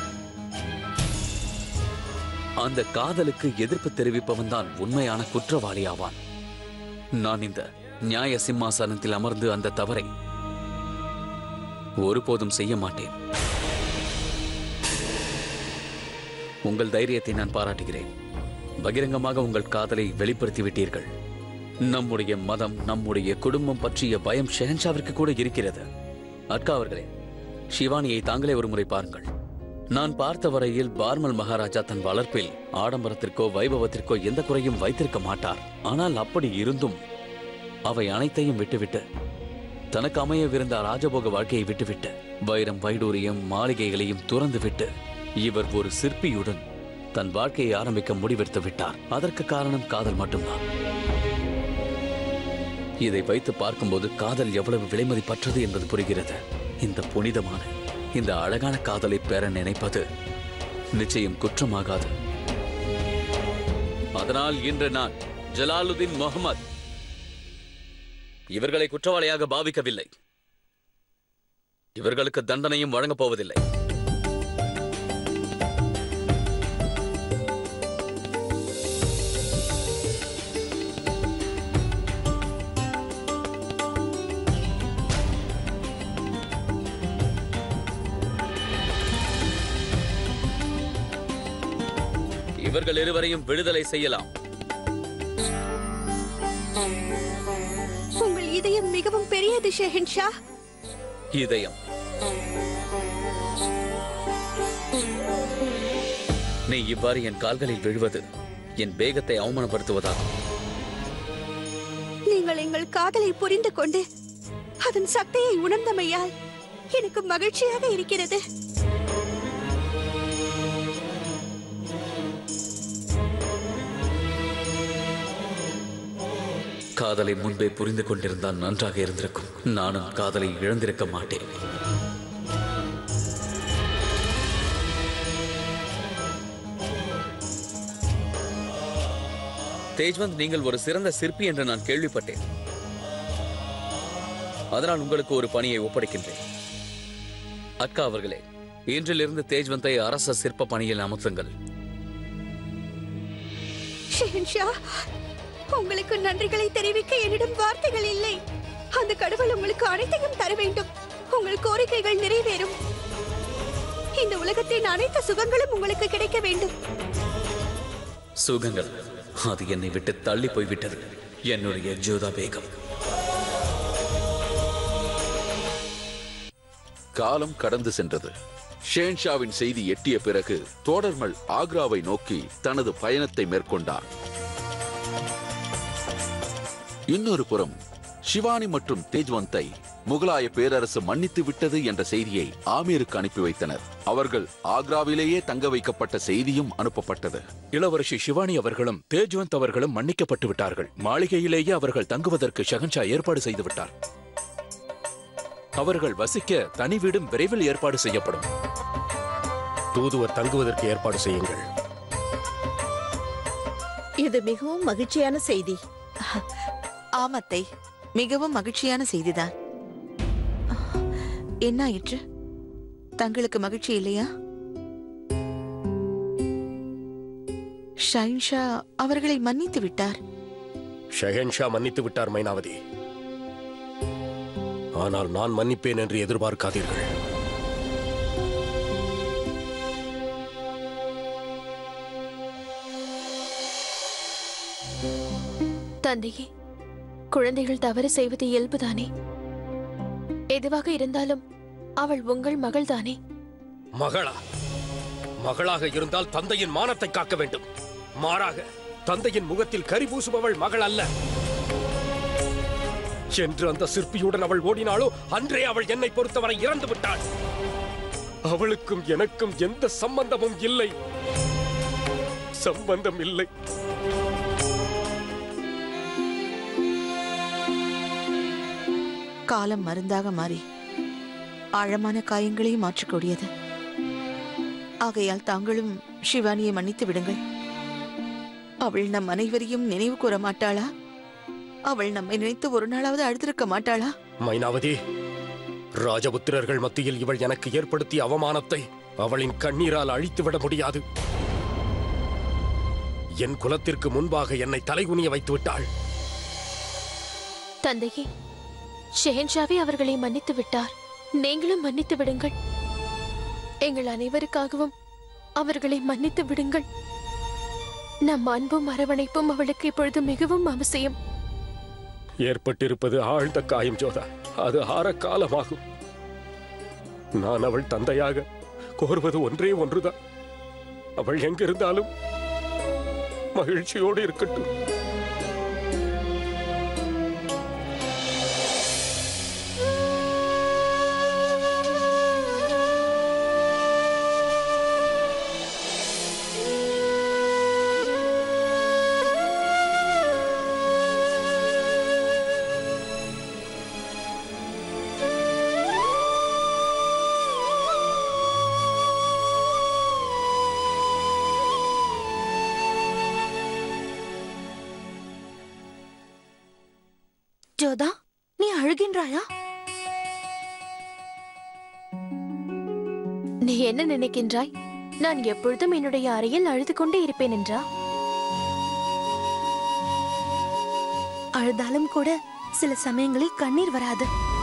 அந்த காதலுக்கு எதிர்ப்பு தெரிவிப்பவன் தான் உண்மையான குற்றவாளி ஆவான் நான் இந்த நியாய சிம்மாசனத்தில் அமர்ந்து அந்த தவறை ஒருபோதும் செய்ய மாட்டேன் உங்கள் தைரியத்தை நான் பாராட்டுகிறேன் பகிரங்கமாக உங்கள் காதலை வெளிப்படுத்தி விட்டீர்கள் நம்முடைய மதம் நம்முடைய குடும்பம் பற்றிய பயம் ஷெஹன்ஷாவிற்கு கூட இருக்கிறது அக்கா அவர்களே சிவானியை தாங்களே ஒரு முறை பாருங்கள் நான் பார்த்த வரையில் பார்மல் மகாராஜா தன் வளர்ப்பில் ஆடம்பரத்திற்கோ வைபவத்திற்கோ எந்த குறையும் வைத்திருக்க மாட்டார் ஆனால் அப்படி இருந்தும் அவை அனைத்தையும் விட்டுவிட்டு தனக்கு அமையவிருந்த ராஜபோக வாழ்க்கையை விட்டுவிட்டு வைரம் வைடூரியம் மாளிகைகளையும் துறந்துவிட்டு இவர் ஒரு சிற்பியுடன் தன் வாழ்க்கையை ஆரம்பிக்க முடிவெடுத்து விட்டார் அதற்கு காரணம் காதல் மட்டும்தான் இதை வைத்து பார்க்கும்போது காதல் எவ்வளவு விலைமதிப்பற்றது என்பது புரிகிறது இந்த புனிதமான இந்த அழகான காதலை பெற நினைப்பது நிச்சயம் குற்றமாகாது அதனால் இன்று நான் ஜலாலுதீன் முகமது இவர்களை குற்றவாளியாக பாவிக்கவில்லை இவர்களுக்கு தண்டனையும் வழங்கப் போவதில்லை இவர்கள் இருவரையும் விடுதலை செய்யலாம் உங்கள் இதயம் மிகவும் பெரியது ஷெஹன்ஷா இதயம் நீ இவ்வாறு என் கால்களில் விழுவது என் வேகத்தை அவமானப்படுத்துவதாகும் நீங்கள் எங்கள் காதலை புரிந்து கொண்டு அதன் சக்தியை உணர்ந்தமையால் எனக்கு மகிழ்ச்சியாக இருக்கிறது காதலை முன்பே புரிந்து கொண்டிருந்தால் நன்றாக இருந்திருக்கும் நானும் காதலை இழந்திருக்க மாட்டேன் தேஜ்வந்த் நீங்கள் ஒரு சிறந்த சிற்பி என்று நான் கேள்விப்பட்டேன் அதனால் உங்களுக்கு ஒரு பணியை ஒப்படைக்கின்றேன் அக்கா அவர்களே இன்றிலிருந்து தேஜ்வந்தை அரச சிற்ப பணியில் அமர்த்துங்கள் ஷெஹன்ஷா உங்களுக்கு நன்றிகளை தெரிவிக்க என்னிடம் வார்த்தைகள் இல்லை அந்த கடவுள் உங்களுக்கு அனைத்தையும் தர வேண்டும் உங்கள் கோரிக்கைகள் நிறைவேறும் இந்த உலகத்தின் அனைத்து சுகங்களும் உங்களுக்கு கிடைக்க வேண்டும் சுகங்கள் அது என்னை விட்டு தள்ளி போய்விட்டது என்னுடைய ஜோதா பேகம் காலம் கடந்து சென்றது ஷேன்ஷாவின் செய்தி எட்டிய பிறகு தோடர்மல் ஆக்ராவை நோக்கி தனது பயணத்தை மேற்கொண்டார் இன்னொரு புறம் சிவானி மற்றும் தேஜ்வந்தை முகலாய பேரரசு மன்னித்து விட்டது என்ற செய்தியை ஆமீருக்கு அனுப்பி வைத்தனர் அவர்கள் ஆக்ராவிலேயே தங்க வைக்கப்பட்ட செய்தியும் அனுப்பப்பட்டது இளவரசி சிவானி அவர்களும் தேஜ்வந்த் அவர்களும் மன்னிக்கப்பட்டு விட்டார்கள் மாளிகையிலேயே அவர்கள் தங்குவதற்கு ஷகன்ஷா ஏற்பாடு செய்து விட்டார் அவர்கள் வசிக்க தனி வீடும் விரைவில் ஏற்பாடு செய்யப்படும் தூதுவர் தங்குவதற்கு ஏற்பாடு செய்யுங்கள் இது மிகவும் மகிழ்ச்சியான செய்தி ஆமத்தை மிகவும் மகிழ்ச்சியான செய்திதான் என்ன ஆயிற்று தங்களுக்கு மகிழ்ச்சி இல்லையா ஷைன்ஷா அவர்களை மன்னித்து விட்டார் ஷெஹன்ஷா மன்னித்து விட்டார் மைனாவதி ஆனால் நான் மன்னிப்பேன் என்று எதிர்பார்க்காதீர்கள் தந்தையே குழந்தைகள் தவறு செய்வது இயல்புதானே எதுவாக இருந்தாலும் அவள் உங்கள் மகள்தானே மகளா மகளாக இருந்தால் தந்தையின் மானத்தை காக்க வேண்டும் மாறாக தந்தையின் முகத்தில் கரி பூசுபவள் மகள் அல்ல என்று அந்த சிற்பியுடன் அவள் ஓடினாளோ அன்றே அவள் என்னை பொறுத்தவரை இறந்து விட்டாள் அவளுக்கும் எனக்கும் எந்த சம்பந்தமும் இல்லை சம்பந்தம் இல்லை காலம் மருந்தாக மாறி ஆழமான காயங்களையும் மாற்றக்கூடியது ஆகையால் தாங்களும் சிவானியை மன்னித்து விடுங்கள் அவள் நம் அனைவரையும் நினைவு கூற மாட்டாளா அவள் நம்மை நினைத்து ஒரு நாளாவது அழுதிருக்க மாட்டாளா மைனாவதி ராஜபுத்திரர்கள் மத்தியில் இவள் எனக்கு ஏற்படுத்திய அவமானத்தை அவளின் கண்ணீரால் அழித்துவிட முடியாது என் குலத்திற்கு முன்பாக என்னை தலைகுனிய வைத்து விட்டாள் தந்தையே ஷெஹன்ஷாவே அவர்களை மன்னித்து விட்டார் நீங்களும் மன்னித்து விடுங்கள் எங்கள் அனைவருக்காகவும் அவர்களை மன்னித்து விடுங்கள் நம் அன்பும் அரவணைப்பும் அவளுக்கு இப்பொழுது மிகவும் அவசியம் ஏற்பட்டிருப்பது ஆழ்ந்த காயம் ஜோதா அது ஆற காலமாகும் நான் அவள் தந்தையாக கோருவது ஒன்றே ஒன்றுதான் அவள் எங்கிருந்தாலும் மகிழ்ச்சியோடு இருக்கட்டும் ஜோதா நீ அழுகின்றாயா நீ என்ன நினைக்கின்றாய் நான் எப்பொழுதும் என்னுடைய அறையில் அழுது கொண்டே இருப்பேன் என்றா அழுதாலும் கூட சில சமயங்களில் கண்ணீர் வராது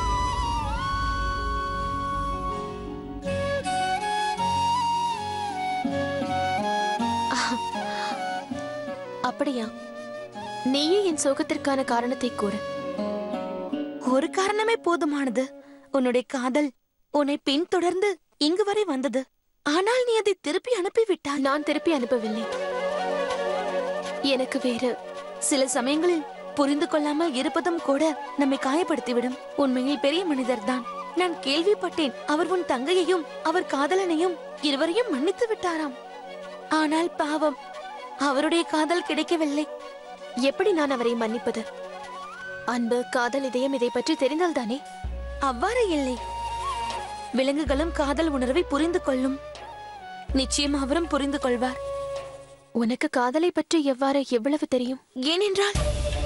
அப்படியா நீயே என் சோகத்திற்கான காரணத்தை கூறு ஒரு காரணமே போதுமானது உன்னுடைய காதல் உன்னை பின்தொடர்ந்து இங்கு வரை வந்தது ஆனால் நீ அதை திருப்பி அனுப்பிவிட்டாய் நான் திருப்பி அனுப்பவில்லை எனக்கு வேறு சில சமயங்களில் புரிந்து கொள்ளாமல் இருப்பதும் கூட நம்மை காயப்படுத்திவிடும் உண்மையில் பெரிய மனிதர்தான் நான் கேள்விப்பட்டேன் அவர் உன் தங்கையையும் அவர் காதலனையும் இருவரையும் மன்னித்து விட்டாராம் ஆனால் பாவம் அவருடைய காதல் கிடைக்கவில்லை எப்படி நான் அவரை மன்னிப்பது அன்பு காதல் இதயம் இதை பற்றி தெரிந்தால்தானே அவ்வாறு இல்லை விலங்குகளும் காதல் உணர்வை புரிந்து கொள்ளும் நிச்சயம் அவரும் புரிந்து கொள்வார் உனக்கு காதலை பற்றி எவ்வாறு எவ்வளவு தெரியும் ஏனென்றால்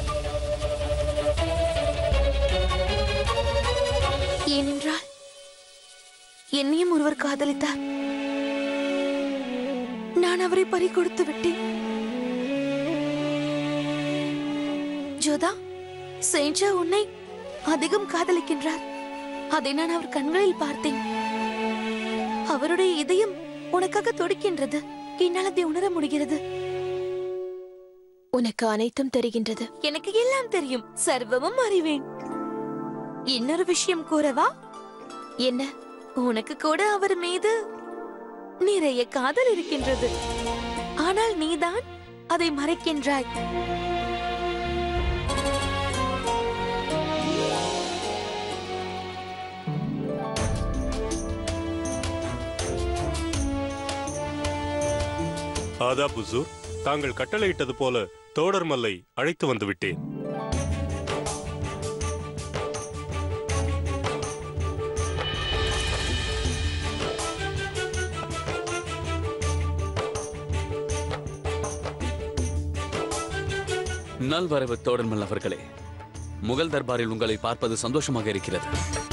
ஏனென்றால் என்னையும் ஒருவர் காதலித்தார் நான் அவரை பறி கொடுத்து விட்டேன் ஜோதா செஞ்சா உன்னை அதிகம் காதலிக்கின்றார் அதை நான் அவர் கண்களில் பார்த்தேன் அவருடைய இதயம் உனக்காக துடிக்கின்றது என்னால் அதை உணர முடிகிறது உனக்கு அனைத்தும் தெரிகின்றது எனக்கு எல்லாம் தெரியும் சர்வமும் அறிவேன் இன்னொரு விஷயம் கூறவா என்ன உனக்கு கூட அவர் மீது நிறைய காதல் இருக்கின்றது ஆனால் நீதான் அதை மறைக்கின்றாய் ஆதா புசூர் தாங்கள் கட்டளையிட்டது போல தோடர்மல்லை அழைத்து வந்து விட்டேன் நல்வரவு தோடர்மல் அவர்களே முகல் தர்பாரில் உங்களை பார்ப்பது சந்தோஷமாக இருக்கிறது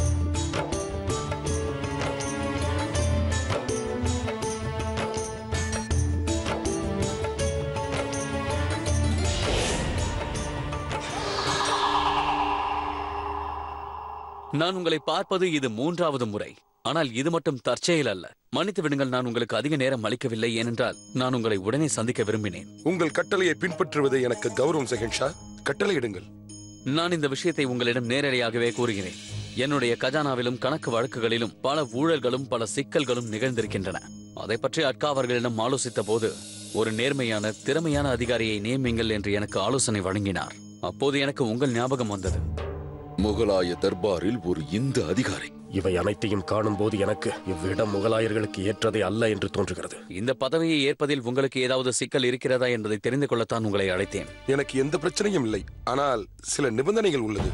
நான் உங்களை பார்ப்பது இது மூன்றாவது முறை ஆனால் இது மட்டும் தற்செயல் அல்ல மன்னித்து விடுங்கள் நான் உங்களுக்கு அதிக நேரம் அளிக்கவில்லை ஏனென்றால் நான் உங்களை உடனே சந்திக்க விரும்பினேன் உங்கள் கட்டளையை பின்பற்றுவது எனக்கு கௌரவம் செகன்ஷா கட்டளையிடுங்கள் நான் இந்த விஷயத்தை உங்களிடம் நேரடியாகவே கூறுகிறேன் என்னுடைய கஜானாவிலும் கணக்கு வழக்குகளிலும் பல ஊழல்களும் பல சிக்கல்களும் நிகழ்ந்திருக்கின்றன அதை பற்றி அட்கா அவர்களிடம் ஆலோசித்த போது ஒரு நேர்மையான திறமையான அதிகாரியை நியமிங்கள் என்று எனக்கு ஆலோசனை வழங்கினார் அப்போது எனக்கு உங்கள் ஞாபகம் வந்தது முகலாய தர்பாரில் ஒரு இந்து அதிகாரி இவை அனைத்தையும் காணும்போது எனக்கு இவ்விடம் முகலாயர்களுக்கு ஏற்றதே அல்ல என்று தோன்றுகிறது இந்த பதவியை ஏற்பதில் உங்களுக்கு ஏதாவது சிக்கல் இருக்கிறதா என்பதை தெரிந்து கொள்ளத்தான் உங்களை அழைத்தேன் எனக்கு எந்த பிரச்சனையும் இல்லை ஆனால் சில நிபந்தனைகள் உள்ளது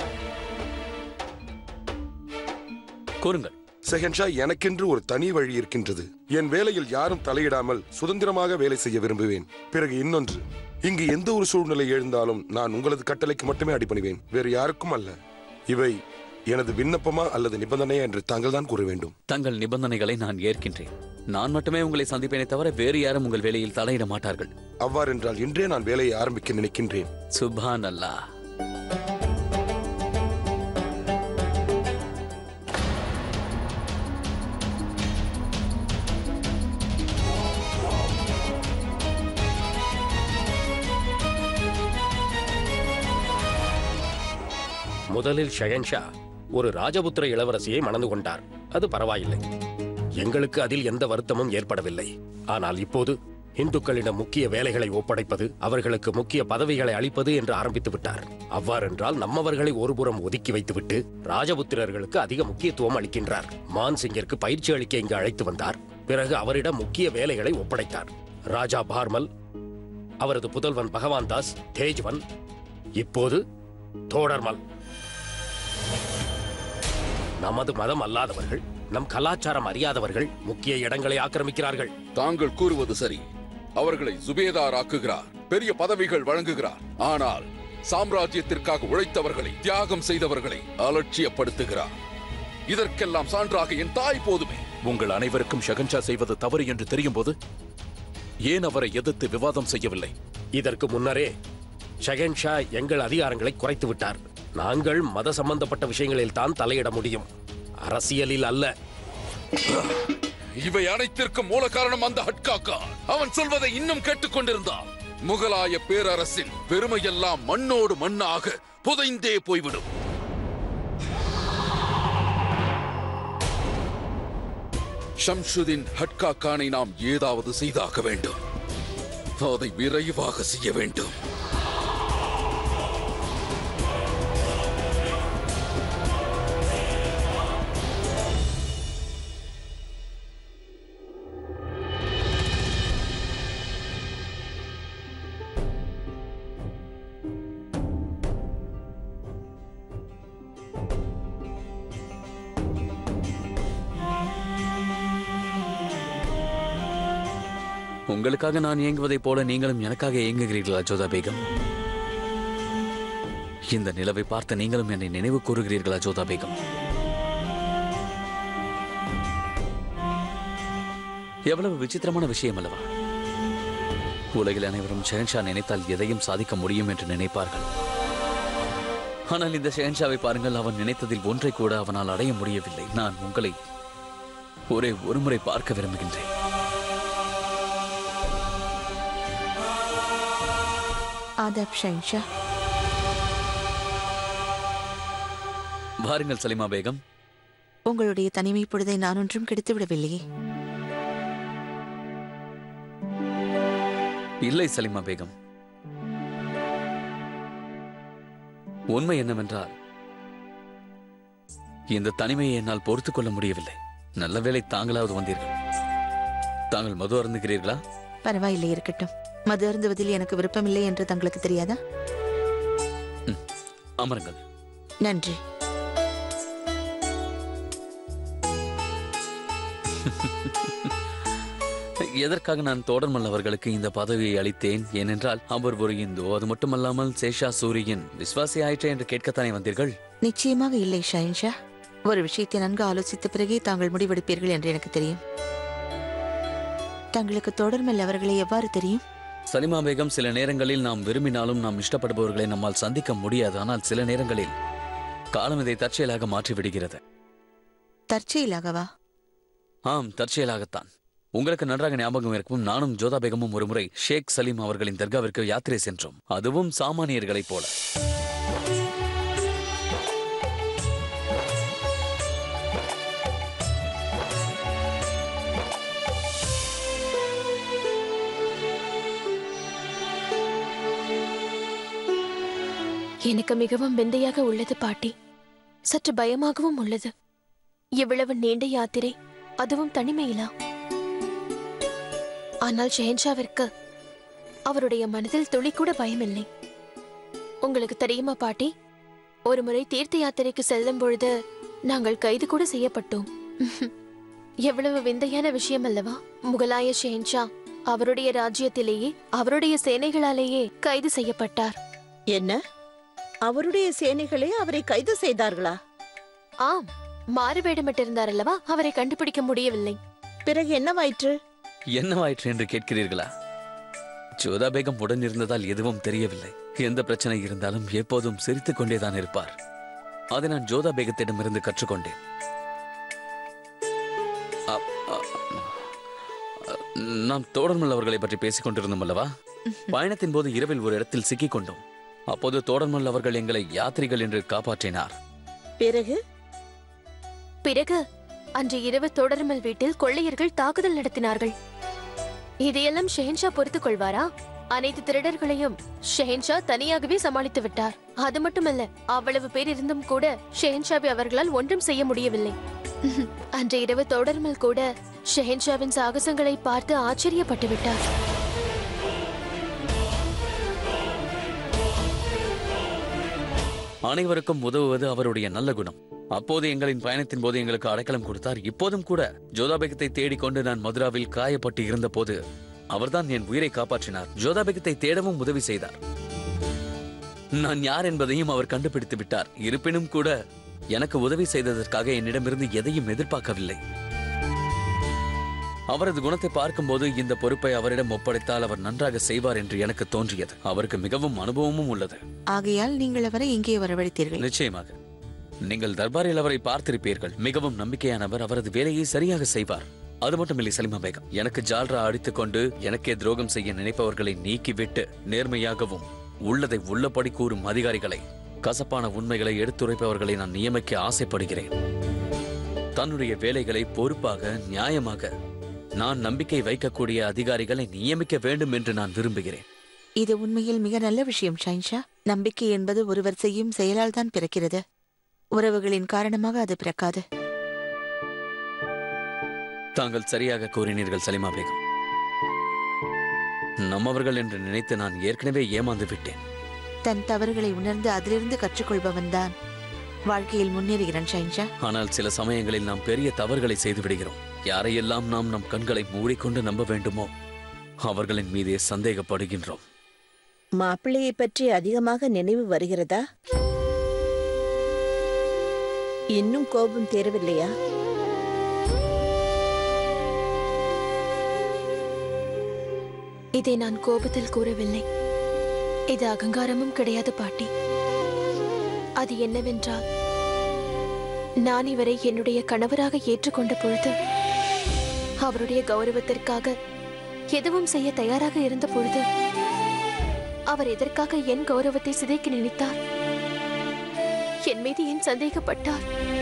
கூறுங்கள் செகன்ஷா எனக்கென்று ஒரு தனி வழி இருக்கின்றது என் வேலையில் யாரும் தலையிடாமல் சுதந்திரமாக வேலை செய்ய விரும்புவேன் பிறகு இன்னொன்று இங்கு எந்த ஒரு சூழ்நிலை எழுந்தாலும் நான் உங்களது கட்டளைக்கு மட்டுமே அடிபணிவேன் வேறு யாருக்கும் அல்ல இவை எனது விண்ணப்பமா அல்லது நிபந்தனையா என்று தாங்கள் தான் கூற வேண்டும் தங்கள் நிபந்தனைகளை நான் ஏற்கின்றேன் நான் மட்டுமே உங்களை சந்திப்பேனே தவிர வேறு யாரும் உங்கள் வேலையில் தலையிட மாட்டார்கள் அவ்வாறென்றால் இன்றே நான் வேலையை ஆரம்பிக்க நினைக்கின்றேன் சுபான் அல்லாஹ் முதலில் ஷெஹன்ஷா ஒரு ராஜபுத்திர இளவரசியை மணந்து கொண்டார் அது பரவாயில்லை எங்களுக்கு அதில் எந்த வருத்தமும் ஏற்படவில்லை ஆனால் இப்போது இந்துக்களிடம் முக்கிய வேலைகளை ஒப்படைப்பது அவர்களுக்கு முக்கிய பதவிகளை அளிப்பது என்று ஆரம்பித்து விட்டார் அவ்வாறென்றால் நம்மவர்களை ஒருபுறம் ஒதுக்கி வைத்துவிட்டு ராஜபுத்திரர்களுக்கு அதிக முக்கியத்துவம் அளிக்கின்றார் மான் சிங்கிற்கு பயிற்சி அளிக்க இங்கு அழைத்து வந்தார் பிறகு அவரிடம் முக்கிய வேலைகளை ஒப்படைத்தார் ராஜா பார்மல் அவரது புதல்வன் பகவான் தாஸ் தேஜ்வன் இப்போது தோடர்மல் நமது மதம் அல்லாதவர்கள் நம் கலாச்சாரம் அறியாதவர்கள் முக்கிய இடங்களை ஆக்கிரமிக்கிறார்கள் தாங்கள் கூறுவது சரி அவர்களை சுபேதார் ஆக்குகிறார் பெரிய பதவிகள் வழங்குகிறார் ஆனால் சாம்ராஜ்யத்திற்காக உழைத்தவர்களை தியாகம் செய்தவர்களை அலட்சியப்படுத்துகிறார் இதற்கெல்லாம் சான்றாக என் தாய் போதுமே உங்கள் அனைவருக்கும் ஷகன்ஷா செய்வது தவறு என்று தெரியும் போது ஏன் அவரை எதிர்த்து விவாதம் செய்யவில்லை இதற்கு முன்னரே ஷெகன்ஷா எங்கள் அதிகாரங்களை குறைத்து விட்டார் நாங்கள் மத சம்பந்தப்பட்ட விஷயங்களில் தான் தலையிட முடியும் அரசியலில் அல்ல இவை அனைத்திற்கும் மூல காரணம் அந்த ஹட்காக்கா அவன் சொல்வதை இன்னும் கேட்டுக்கொண்டிருந்தான் முகலாய பேரரசின் பெருமையெல்லாம் மண்ணோடு மண்ணாக புதைந்தே போய்விடும் ஷம்ஷுதீன் ஹட்கா கானை நாம் ஏதாவது செய்தாக வேண்டும் அதை விரைவாக செய்ய வேண்டும் உங்களுக்காக நான் இயங்குவதைப் போல நீங்களும் எனக்காக இயங்குகிறீர்களா ஜோதா பேகம் இந்த நிலவை பார்த்த நீங்களும் என்னை நினைவு கூறுகிறீர்களா ஜோதா பேகம் எவ்வளவு விசித்திரமான விஷயம் அல்லவா உலகில் அனைவரும் ஷெஹன்ஷா நினைத்தால் எதையும் சாதிக்க முடியும் என்று நினைப்பார்கள் ஆனால் இந்த ஷெஹன்ஷாவை பாருங்கள் அவன் நினைத்ததில் ஒன்றை கூட அவனால் அடைய முடியவில்லை நான் உங்களை ஒரே ஒருமுறை பார்க்க விரும்புகின்றேன் ஆதாப் ஷைன்ஷா வாருங்கள் சலிமா பேகம் உங்களுடைய தனிமை பொழுதை நான் ஒன்றும் கெடுத்து விடவில்லையே இல்லை சலிமா பேகம் உண்மை என்னவென்றால் இந்த தனிமையை என்னால் பொறுத்துக் கொள்ள முடியவில்லை நல்ல வேளை தாங்களாவது வந்தீர்கள் தாங்கள் மது அருந்துகிறீர்களா பரவாயில்லை இருக்கட்டும் மது அருந்துவதில் எனக்கு விருப்பமில்லை என்று தங்களுக்கு தெரியாதா அமருங்கள் நன்றி எதற்காக நான் தோடர்மல் அவர்களுக்கு இந்த பதவியை அளித்தேன் ஏனென்றால் அவர் ஒரு இந்து அது மட்டுமல்லாமல் சேஷா சூரியின் விசுவாசி ஆயிற்றே என்று கேட்கத்தானே வந்தீர்கள் நிச்சயமாக இல்லை ஷைன்ஷா ஒரு விஷயத்தை நன்கு ஆலோசித்த பிறகே தாங்கள் முடிவெடுப்பீர்கள் என்று எனக்கு தெரியும் தங்களுக்கு தொடர்மல் அவர்களை எவ்வாறு தெரியும் சலிமா பேகம் சில நேரங்களில் நாம் விரும்பினாலும் நாம் இஷ்டப்படுபவர்களை நம்மால் சந்திக்க முடியாது ஆனால் சில நேரங்களில் காலம் இதை தற்செயலாக மாற்றி விடுகிறது தற்செயலாகவா ஆம் தற்செயலாகத்தான் உங்களுக்கு நன்றாக ஞாபகம் இருக்கும் நானும் ஜோதா பேகமும் ஒருமுறை ஷேக் சலீம் அவர்களின் தர்காவிற்கு யாத்திரை சென்றோம் அதுவும் சாமானியர்களைப் போல எனக்கு மிகவும் விந்தையாக உள்ளது பாட்டி சற்று பயமாகவும் உள்ளது இவ்வளவு நீண்ட யாத்திரை அதுவும் தனிமையிலா ஆனால் ஷெஹன்ஷாவிற்கு அவருடைய மனதில் துளி கூட பயமில்லை உங்களுக்கு தெரியுமா பாட்டி ஒரு முறை தீர்த்த யாத்திரைக்கு செல்லும் பொழுது நாங்கள் கைது கூட செய்யப்பட்டோம் எவ்வளவு விந்தையான விஷயம் அல்லவா முகலாய ஷெஹன்ஷா அவருடைய ராஜ்யத்திலேயே அவருடைய சேனைகளாலேயே கைது செய்யப்பட்டார் என்ன அவருடைய சேனைகளே அவரை கைது செய்தார்களா ஆம் மாறு வேடமிட்டிருந்தார் அல்லவா அவரை கண்டுபிடிக்க முடியவில்லை பிறகு என்னவாயிற்று என்னவாயிற்று என்று கேட்கிறீர்களா ஜோதா பேகம் உடன் இருந்ததால் எதுவும் தெரியவில்லை எந்த பிரச்சனை இருந்தாலும் எப்போதும் சிரித்துக் கொண்டேதான் இருப்பார் அதை நான் ஜோதா பேகத்திடமிருந்து கற்றுக்கொண்டேன் அ- அ- அ- நாம் தோடர்மல் அவர்களை பற்றி பேசிக் கொண்டிருந்தோம் அல்லவா பயணத்தின் போது இரவில் ஒரு இடத்தில் சிக்கிக் கொண்டோம் அப்போது தோடர்மல் அவர்கள் எங்களை யாத்ரிகள் என்று காப்பாற்றினார் பிறகு பிறகு அன்று இரவு தொடர்மல் வீட்டில் கொள்ளையர்கள் தாக்குதல் நடத்தினார்கள் இதையெல்லாம் ஷெஹன்ஷா பொறுத்துக் கொள்வாரா அனைத்து திருடர்களையும் ஷெஹன்ஷா தனியாகவே சமாளித்து விட்டார் அது மட்டுமல்ல அவ்வளவு பேர் இருந்தும் கூட ஷெஹன்ஷாவை அவர்களால் ஒன்றும் செய்ய முடியவில்லை அன்று இரவு தொடர்மல் கூட ஷெஹன்ஷாவின் சாகசங்களை பார்த்து ஆச்சரியப்பட்டு விட்டார் அனைவருக்கும் உதவுவது அவருடைய நல்ல குணம் அப்போது எங்களின் பயணத்தின் போது எங்களுக்கு அடைக்கலம் கொடுத்தார் இப்போதும் கூட ஜோதாபேகத்தை தேடிக்கொண்டு நான் மதுராவில் காயப்பட்டு இருந்தபோது அவர்தான் என் உயிரை காப்பாற்றினார் ஜோதாபேகத்தை தேடவும் உதவி செய்தார் நான் யார் என்பதையும் அவர் கண்டுபிடித்து விட்டார் இருப்பினும் கூட எனக்கு உதவி செய்ததற்காக என்னிடமிருந்து எதையும் எதிர்பார்க்கவில்லை அவரது குணத்தை பார்க்கும்போது இந்த பொறுப்பை அவரிடம் ஒப்படைத்தால் அவர் நன்றாக செய்வார் என்று எனக்கு தோன்றியது அவருக்கு மிகவும் அனுபவமும் உள்ளது ஆகையால் நீங்கள் அவரை இங்கே வரவழைத்தீர்கள் நிச்சயமாக நீங்கள் தர்பாரில் அவரை பார்த்திருப்பீர்கள் மிகவும் நம்பிக்கையானவர் அவரது வேலையை சரியாக செய்வார் அது மட்டுமில்லை சலிமா பேகம் எனக்கு ஜால்ரா அடித்துக் கொண்டு எனக்கே துரோகம் செய்ய நினைப்பவர்களை நீக்கிவிட்டு நேர்மையாகவும் உள்ளதை உள்ளபடி கூறும் அதிகாரிகளை கசப்பான உண்மைகளை எடுத்துரைப்பவர்களை நான் நியமிக்க ஆசைப்படுகிறேன் தன்னுடைய வேலைகளை பொறுப்பாக நியாயமாக நான் நம்பிக்கை வைக்கக்கூடிய அதிகாரிகளை நியமிக்க வேண்டும் என்று நான் விரும்புகிறேன் இது உண்மையில் மிக நல்ல விஷயம் ஷைன்ஷா நம்பிக்கை என்பது ஒருவர் செய்யும் செயலால் தான் பிறக்கிறது உறவுகளின் காரணமாக அது பிறக்காது தாங்கள் சரியாக கூறினீர்கள் சலிமா பேகம் நம்மவர்கள் என்று நினைத்து நான் ஏற்கனவே ஏமாந்து விட்டேன் தன் தவறுகளை உணர்ந்து அதிலிருந்து கற்றுக்கொள்பவன் தான் வாழ்க்கையில் முன்னேறுகிறான் ஷைன்ஷா ஆனால் சில சமயங்களில் நாம் பெரிய தவறுகளை செய்து விடுகிறோம் யாரையெல்லாம் நாம் நம் கண்களை மூடிக்கொண்டு நம்ப வேண்டுமோ அவர்களின் மீதே சந்தேகப்படுகின்றோம் மாப்பிள்ளையை பற்றி அதிகமாக நினைவு வருகிறதா இன்னும் கோபம் தேரவில்லையா இதை நான் கோபத்தில் கூறவில்லை இது அகங்காரமும் கிடையாது பாட்டி அது என்னவென்றால் நான் இவரை என்னுடைய கணவராக ஏற்றுக்கொண்ட பொழுது அவருடைய கௌரவத்திற்காக எதுவும் செய்ய தயாராக இருந்த பொழுது அவர் எதற்காக என் கௌரவத்தை சிதைக்க நினைத்தார் என் மீது ஏன் சந்தேகப்பட்டார்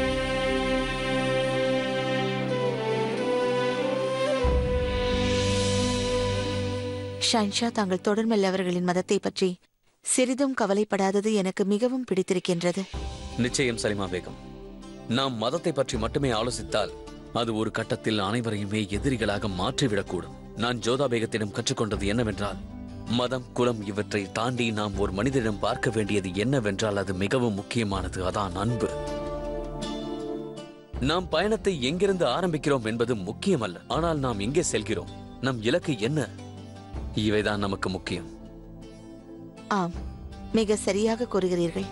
ஷைன்ஷா தாங்கள் தொடர்மல் அவர்களின் மதத்தை பற்றி சிறிதும் கவலைப்படாதது எனக்கு மிகவும் பிடித்திருக்கின்றது நிச்சயம் சலிமா பேகம் நாம் மதத்தை பற்றி மட்டுமே ஆலோசித்தால் அது ஒரு கட்டத்தில் அனைவரையுமே எதிரிகளாக மாற்றிவிடக்கூடும் நான் ஜோதா பேகத்திடம் கற்றுக்கொண்டது என்னவென்றால் மதம் குலம் இவற்றை தாண்டி நாம் ஒரு மனிதனிடம் பார்க்க வேண்டியது என்னவென்றால் அது மிகவும் முக்கியமானது அதான் அன்பு நாம் பயணத்தை எங்கிருந்து ஆரம்பிக்கிறோம் என்பது முக்கியமல்ல ஆனால் நாம் எங்கே செல்கிறோம் நம் இலக்கு என்ன இவைதான் நமக்கு முக்கியம் ஆம் மிக சரியாக கூறுகிறீர்கள்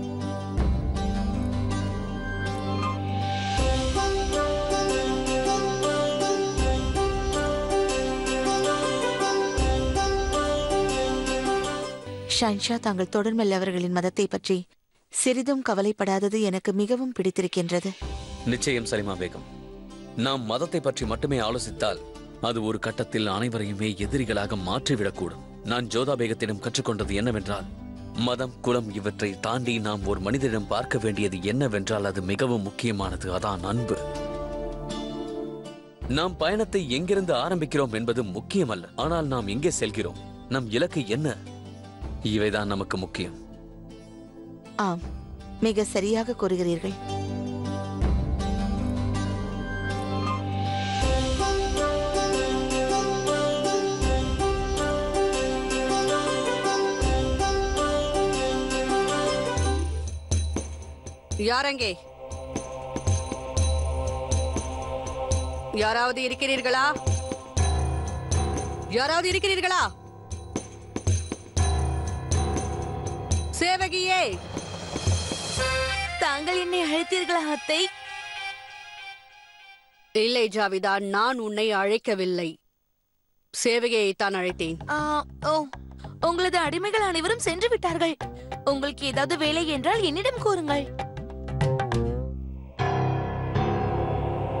ஷான்ஷா தாங்கள் தொடர்மல் அவர்களின் மதத்தை பற்றி சிறிதும் கவலைப்படாதது எனக்கு மிகவும் பிடித்திருக்கின்றது நிச்சயம் சலிமா பேகம் நாம் மதத்தை பற்றி மட்டுமே ஆலோசித்தால் அது ஒரு கட்டத்தில் அனைவரையுமே எதிரிகளாக மாற்றிவிடக்கூடும் நான் ஜோதா பேகத்திடம் கற்றுக்கொண்டது என்னவென்றால் மதம் குலம் இவற்றை தாண்டி நாம் ஒரு மனிதனிடம் பார்க்க வேண்டியது என்னவென்றால் அது மிகவும் முக்கியமானது அதான் அன்பு நாம் பயணத்தை எங்கிருந்து ஆரம்பிக்கிறோம் என்பது முக்கியமல்ல ஆனால் நாம் எங்கே செல்கிறோம் நம் இலக்கு என்ன இவைதான் நமக்கு முக்கியம் ஆம் மிக சரியாக கூறுகிறீர்கள் யாரங்கே யாராவது இருக்கிறீர்களா யாராவது இருக்கிறீர்களா சேவகியே தாங்கள் என்னை அழைத்தீர்களா அத்தை இல்லை ஜாவிதா நான் உன்னை அழைக்கவில்லை சேவகியை தான் அழைத்தேன் ஆ, ஓ உங்களது அடிமைகள் அனைவரும் சென்று விட்டார்கள் உங்களுக்கு ஏதாவது வேலை என்றால் என்னிடம் கூறுங்கள்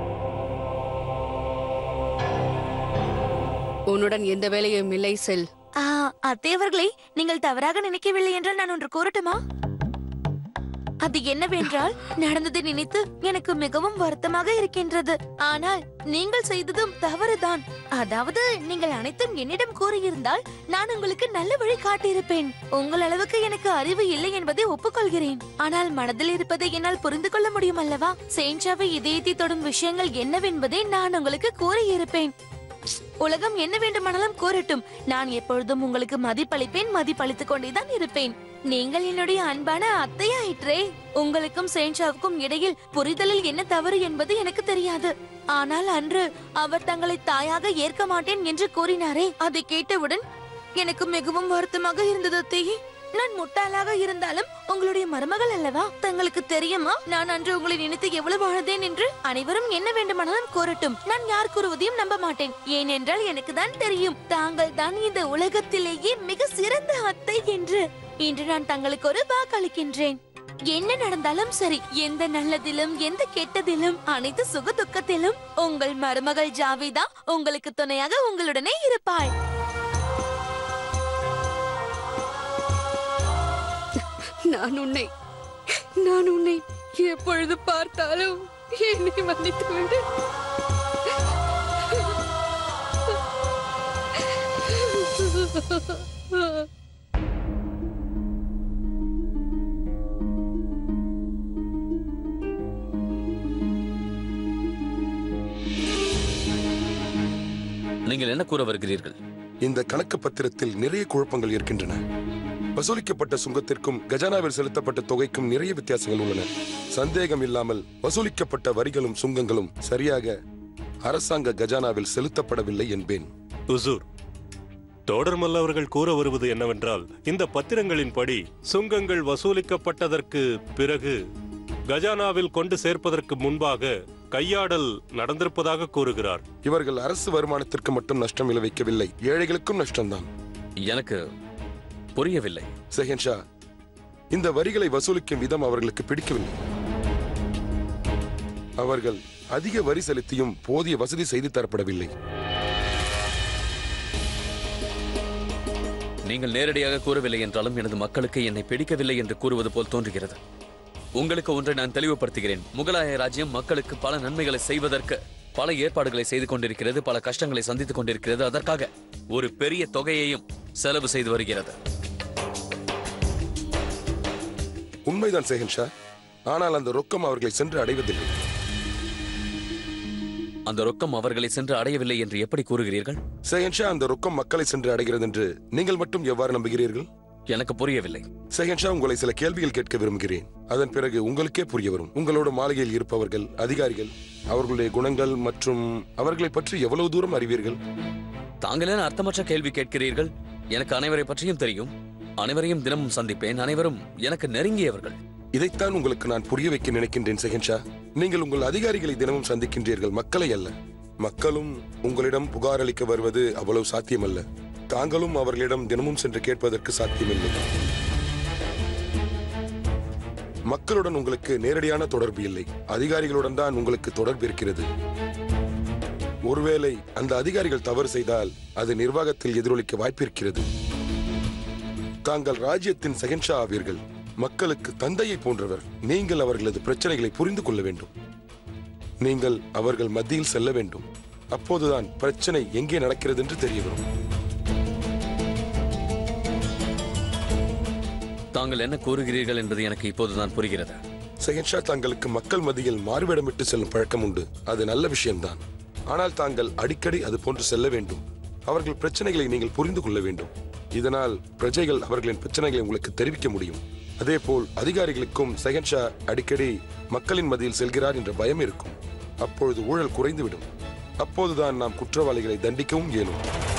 உன்னுடன் எந்த வேலையும் இல்லை செல் ஆ, அத்தை அவர்களே நீங்கள் தவறாக நினைக்கவில்லை என்றால் நான் ஒன்று கூறட்டுமா அது என்னவென்றால் நடந்ததை நினைத்து எனக்கு மிகவும் வருத்தமாக இருக்கின்றது ஆனால் நீங்கள் செய்ததும் தவறுதான் அதாவது நீங்கள் அனைத்தும் என்னிடம் கூறியிருந்தால் நான் உங்களுக்கு நல்ல வழி காட்டியிருப்பேன் உங்கள் அளவுக்கு எனக்கு அறிவு இல்லை என்பதை ஒப்புக்கொள்கிறேன் ஆனால் மனதில் இருப்பதை என்னால் புரிந்து கொள்ள முடியும் அல்லவா சேஞ்சாவை இதயத்தை தொடும் விஷயங்கள் என்னவென்பதை நான் உங்களுக்கு கூறியிருப்பேன் உலகம் என்ன வேண்டுமானாலும் கூறட்டும் நான் எப்பொழுதும் உங்களுக்கு மதிப்பளிப்பேன் மதிப்பளித்துக் கொண்டேதான் இருப்பேன் நீங்கள் என்னுடைய அன்பான அத்தையாயிற்றே உங்களுக்கும் சேஞ்சாவுக்கும் இடையில் புரிதலில் என்ன தவறு என்பது எனக்கு தெரியாது ஆனால் அன்று அவர் தங்களை தாயாக ஏற்க மாட்டேன் என்று கூறினாரே அதை கேட்டவுடன் எனக்கு மிகவும் வருத்தமாக இருந்தது அத்தையே நான் முட்டாளாக இருந்தாலும் உங்களுடைய மருமகள் அல்லவா தங்களுக்கு தெரியுமா நான் அன்று உங்களை நினைத்து எவ்வளவு அழுதேன் என்று அனைவரும் என்ன வேண்டுமானாலும் கூறட்டும் நான் யார் கூறுவதையும் நம்ப மாட்டேன் ஏனென்றால் எனக்கு தான் தெரியும் தாங்கள் தான் இந்த உலகத்திலேயே மிக சிறந்த அத்தை என்று இன்று நான் தங்களுக்கு ஒரு வாக்களிக்கின்றேன் என்ன நடந்தாலும் சரி எந்த நல்லதிலும் எந்த கெட்டதிலும் அனைத்து சுக துக்கத்திலும் உங்கள் மருமகள் ஜாவிதா உங்களுக்கு துணையாக உங்களுடனே இருப்பாள் நான் உன்னை நான் உன்னை எப்பொழுது பார்த்தாலும் என்னை மன்னித்து விடு நீங்கள் என்ன கூற வருகிறீர்கள் இந்த கணக்கு பத்திரத்தில் நிறைய குழப்பங்கள் இருக்கின்றன வசூலிக்கப்பட்ட சுங்கத்திற்கும் கஜானாவில் செலுத்தப்பட்ட தொகைக்கும் நிறைய வித்தியாசங்கள் உள்ளன சந்தேகம் இல்லாமல் வசூலிக்கப்பட்ட வரிகளும் சுங்கங்களும் சரியாக அரசாங்க கஜானாவில் செலுத்தப்படவில்லை என்பேன் உசூர் தோடர்மல் அவர்கள் கூற வருவது என்னவென்றால் இந்த பத்திரங்களின்படி சுங்கங்கள் வசூலிக்கப்பட்டதற்கு பிறகு கஜானாவில் கொண்டு சேர்ப்பதற்கு முன்பாக கையாடல் நடந்திருப்பதாக கூறுகிறார் இவர்கள் அரசு வருமானத்திற்கு மட்டும் நஷ்டம் விளைவிக்கவில்லை ஏழைகளுக்கும் நஷ்டம்தான் எனக்கு புரியவில்லை செஹன்ஷா இந்த வரிகளை வசூலிக்கும் விதம் அவர்களுக்கு பிடிக்கவில்லை அவர்கள் அதிக வரி செலுத்தியும் போதிய வசதி செய்து தரப்படவில்லை நீங்கள் நேரடியாக கூறவில்லை என்றாலும் எனது மக்களுக்கு என்னை பிடிக்கவில்லை என்று கூறுவது போல் தோன்றுகிறது உங்களுக்கு ஒன்றை நான் தெளிவுபடுத்துகிறேன் முகலாய ராஜ்யம் மக்களுக்கு பல நன்மைகளை செய்வதற்கு பல ஏற்பாடுகளை செய்து கொண்டிருக்கிறது பல கஷ்டங்களை சந்தித்துக் கொண்டிருக்கிறது அதற்காக ஒரு பெரிய தொகையையும் செலவு செய்து வருகிறது உண்மைதான் செஹன்ஷா ஆனால் அந்த ரொக்கம் அவர்களை சென்று அடைவதில்லை அந்த ரொக்கம் அவர்களை சென்று அடையவில்லை என்று எப்படி கூறுகிறீர்கள் செஹன்ஷா அந்த ரொக்கம் மக்களை சென்று அடைகிறது என்று நீங்கள் மட்டும் எவ்வாறு நம்புகிறீர்கள் எனக்கு புரியவில்லை செஹன்ஷா உங்களை சில கேள்விகள் கேட்க விரும்புகிறேன் அதன் பிறகு உங்களுக்கே புரிய வரும் உங்களோட மாளிகையில் இருப்பவர்கள் அதிகாரிகள் அவர்களுடைய குணங்கள் மற்றும் அவர்களை பற்றி எவ்வளவு தூரம் அறிவீர்கள் தாங்களே அர்த்தமற்ற கேள்வி கேட்கிறீர்கள் எனக்கு அனைவரை பற்றியும் தெரியும் அனைவரையும் தினமும் சந்திப்பேன் அனைவரும் எனக்கு நெருங்கியவர்கள் இதைத்தான் உங்களுக்கு நான் புரிய வைக்க நினைக்கின்றேன் செகன்ஷா நீங்கள் உங்கள் அதிகாரிகளை தினமும் சந்திக்கின்றீர்கள் மக்களை அல்ல மக்களும் உங்களிடம் புகார் அளிக்க வருவது அவ்வளவு சாத்தியமல்ல தாங்களும் அவர்களிடம் தினமும் சென்று கேட்பதற்கு சாத்தியமில்லை மக்களுடன் உங்களுக்கு நேரடியான தொடர்பு இல்லை அதிகாரிகளுடன் தான் உங்களுக்கு தொடர்பு இருக்கிறது ஒருவேளை அந்த அதிகாரிகள் தவறு செய்தால் அது நிர்வாகத்தில் எதிரொலிக்க வாய்ப்பிருக்கிறது தாங்கள் ராஜ்யத்தின் செகன்ஷா ஆவீர்கள் மக்களுக்கு தந்தையை போன்றவர் நீங்கள் அவர்களது பிரச்சனைகளை புரிந்து கொள்ள வேண்டும் நீங்கள் அவர்கள் மத்தியில் செல்ல வேண்டும் அப்போதுதான் பிரச்சனை எங்கே நடக்கிறது என்று தெரிய வரும் தாங்கள் என்ன கூறுகிறீர்கள் என்பது எனக்கு இப்போதுதான் புரிகிறது செகன்ஷா தங்களுக்கு மக்கள் மத்தியில் மாறுவேடமிட்டு செல்லும் பழக்கம் உண்டு அது நல்ல விஷயம்தான் ஆனால் தாங்கள் அடிக்கடி அது போன்று செல்ல வேண்டும் அவர்கள் பிரச்சனைகளை நீங்கள் புரிந்து கொள்ள வேண்டும் இதனால் பிரஜைகள் அவர்களின் பிரச்சனைகளை உங்களுக்கு தெரிவிக்க முடியும் அதேபோல் அதிகாரிகளுக்கும் செகன்ஷா அடிக்கடி மக்களின் மத்தியில் செல்கிறார் என்ற பயம் இருக்கும் அப்பொழுது ஊழல் குறைந்துவிடும் அப்போதுதான் நாம் குற்றவாளிகளை தண்டிக்கவும் இயலும்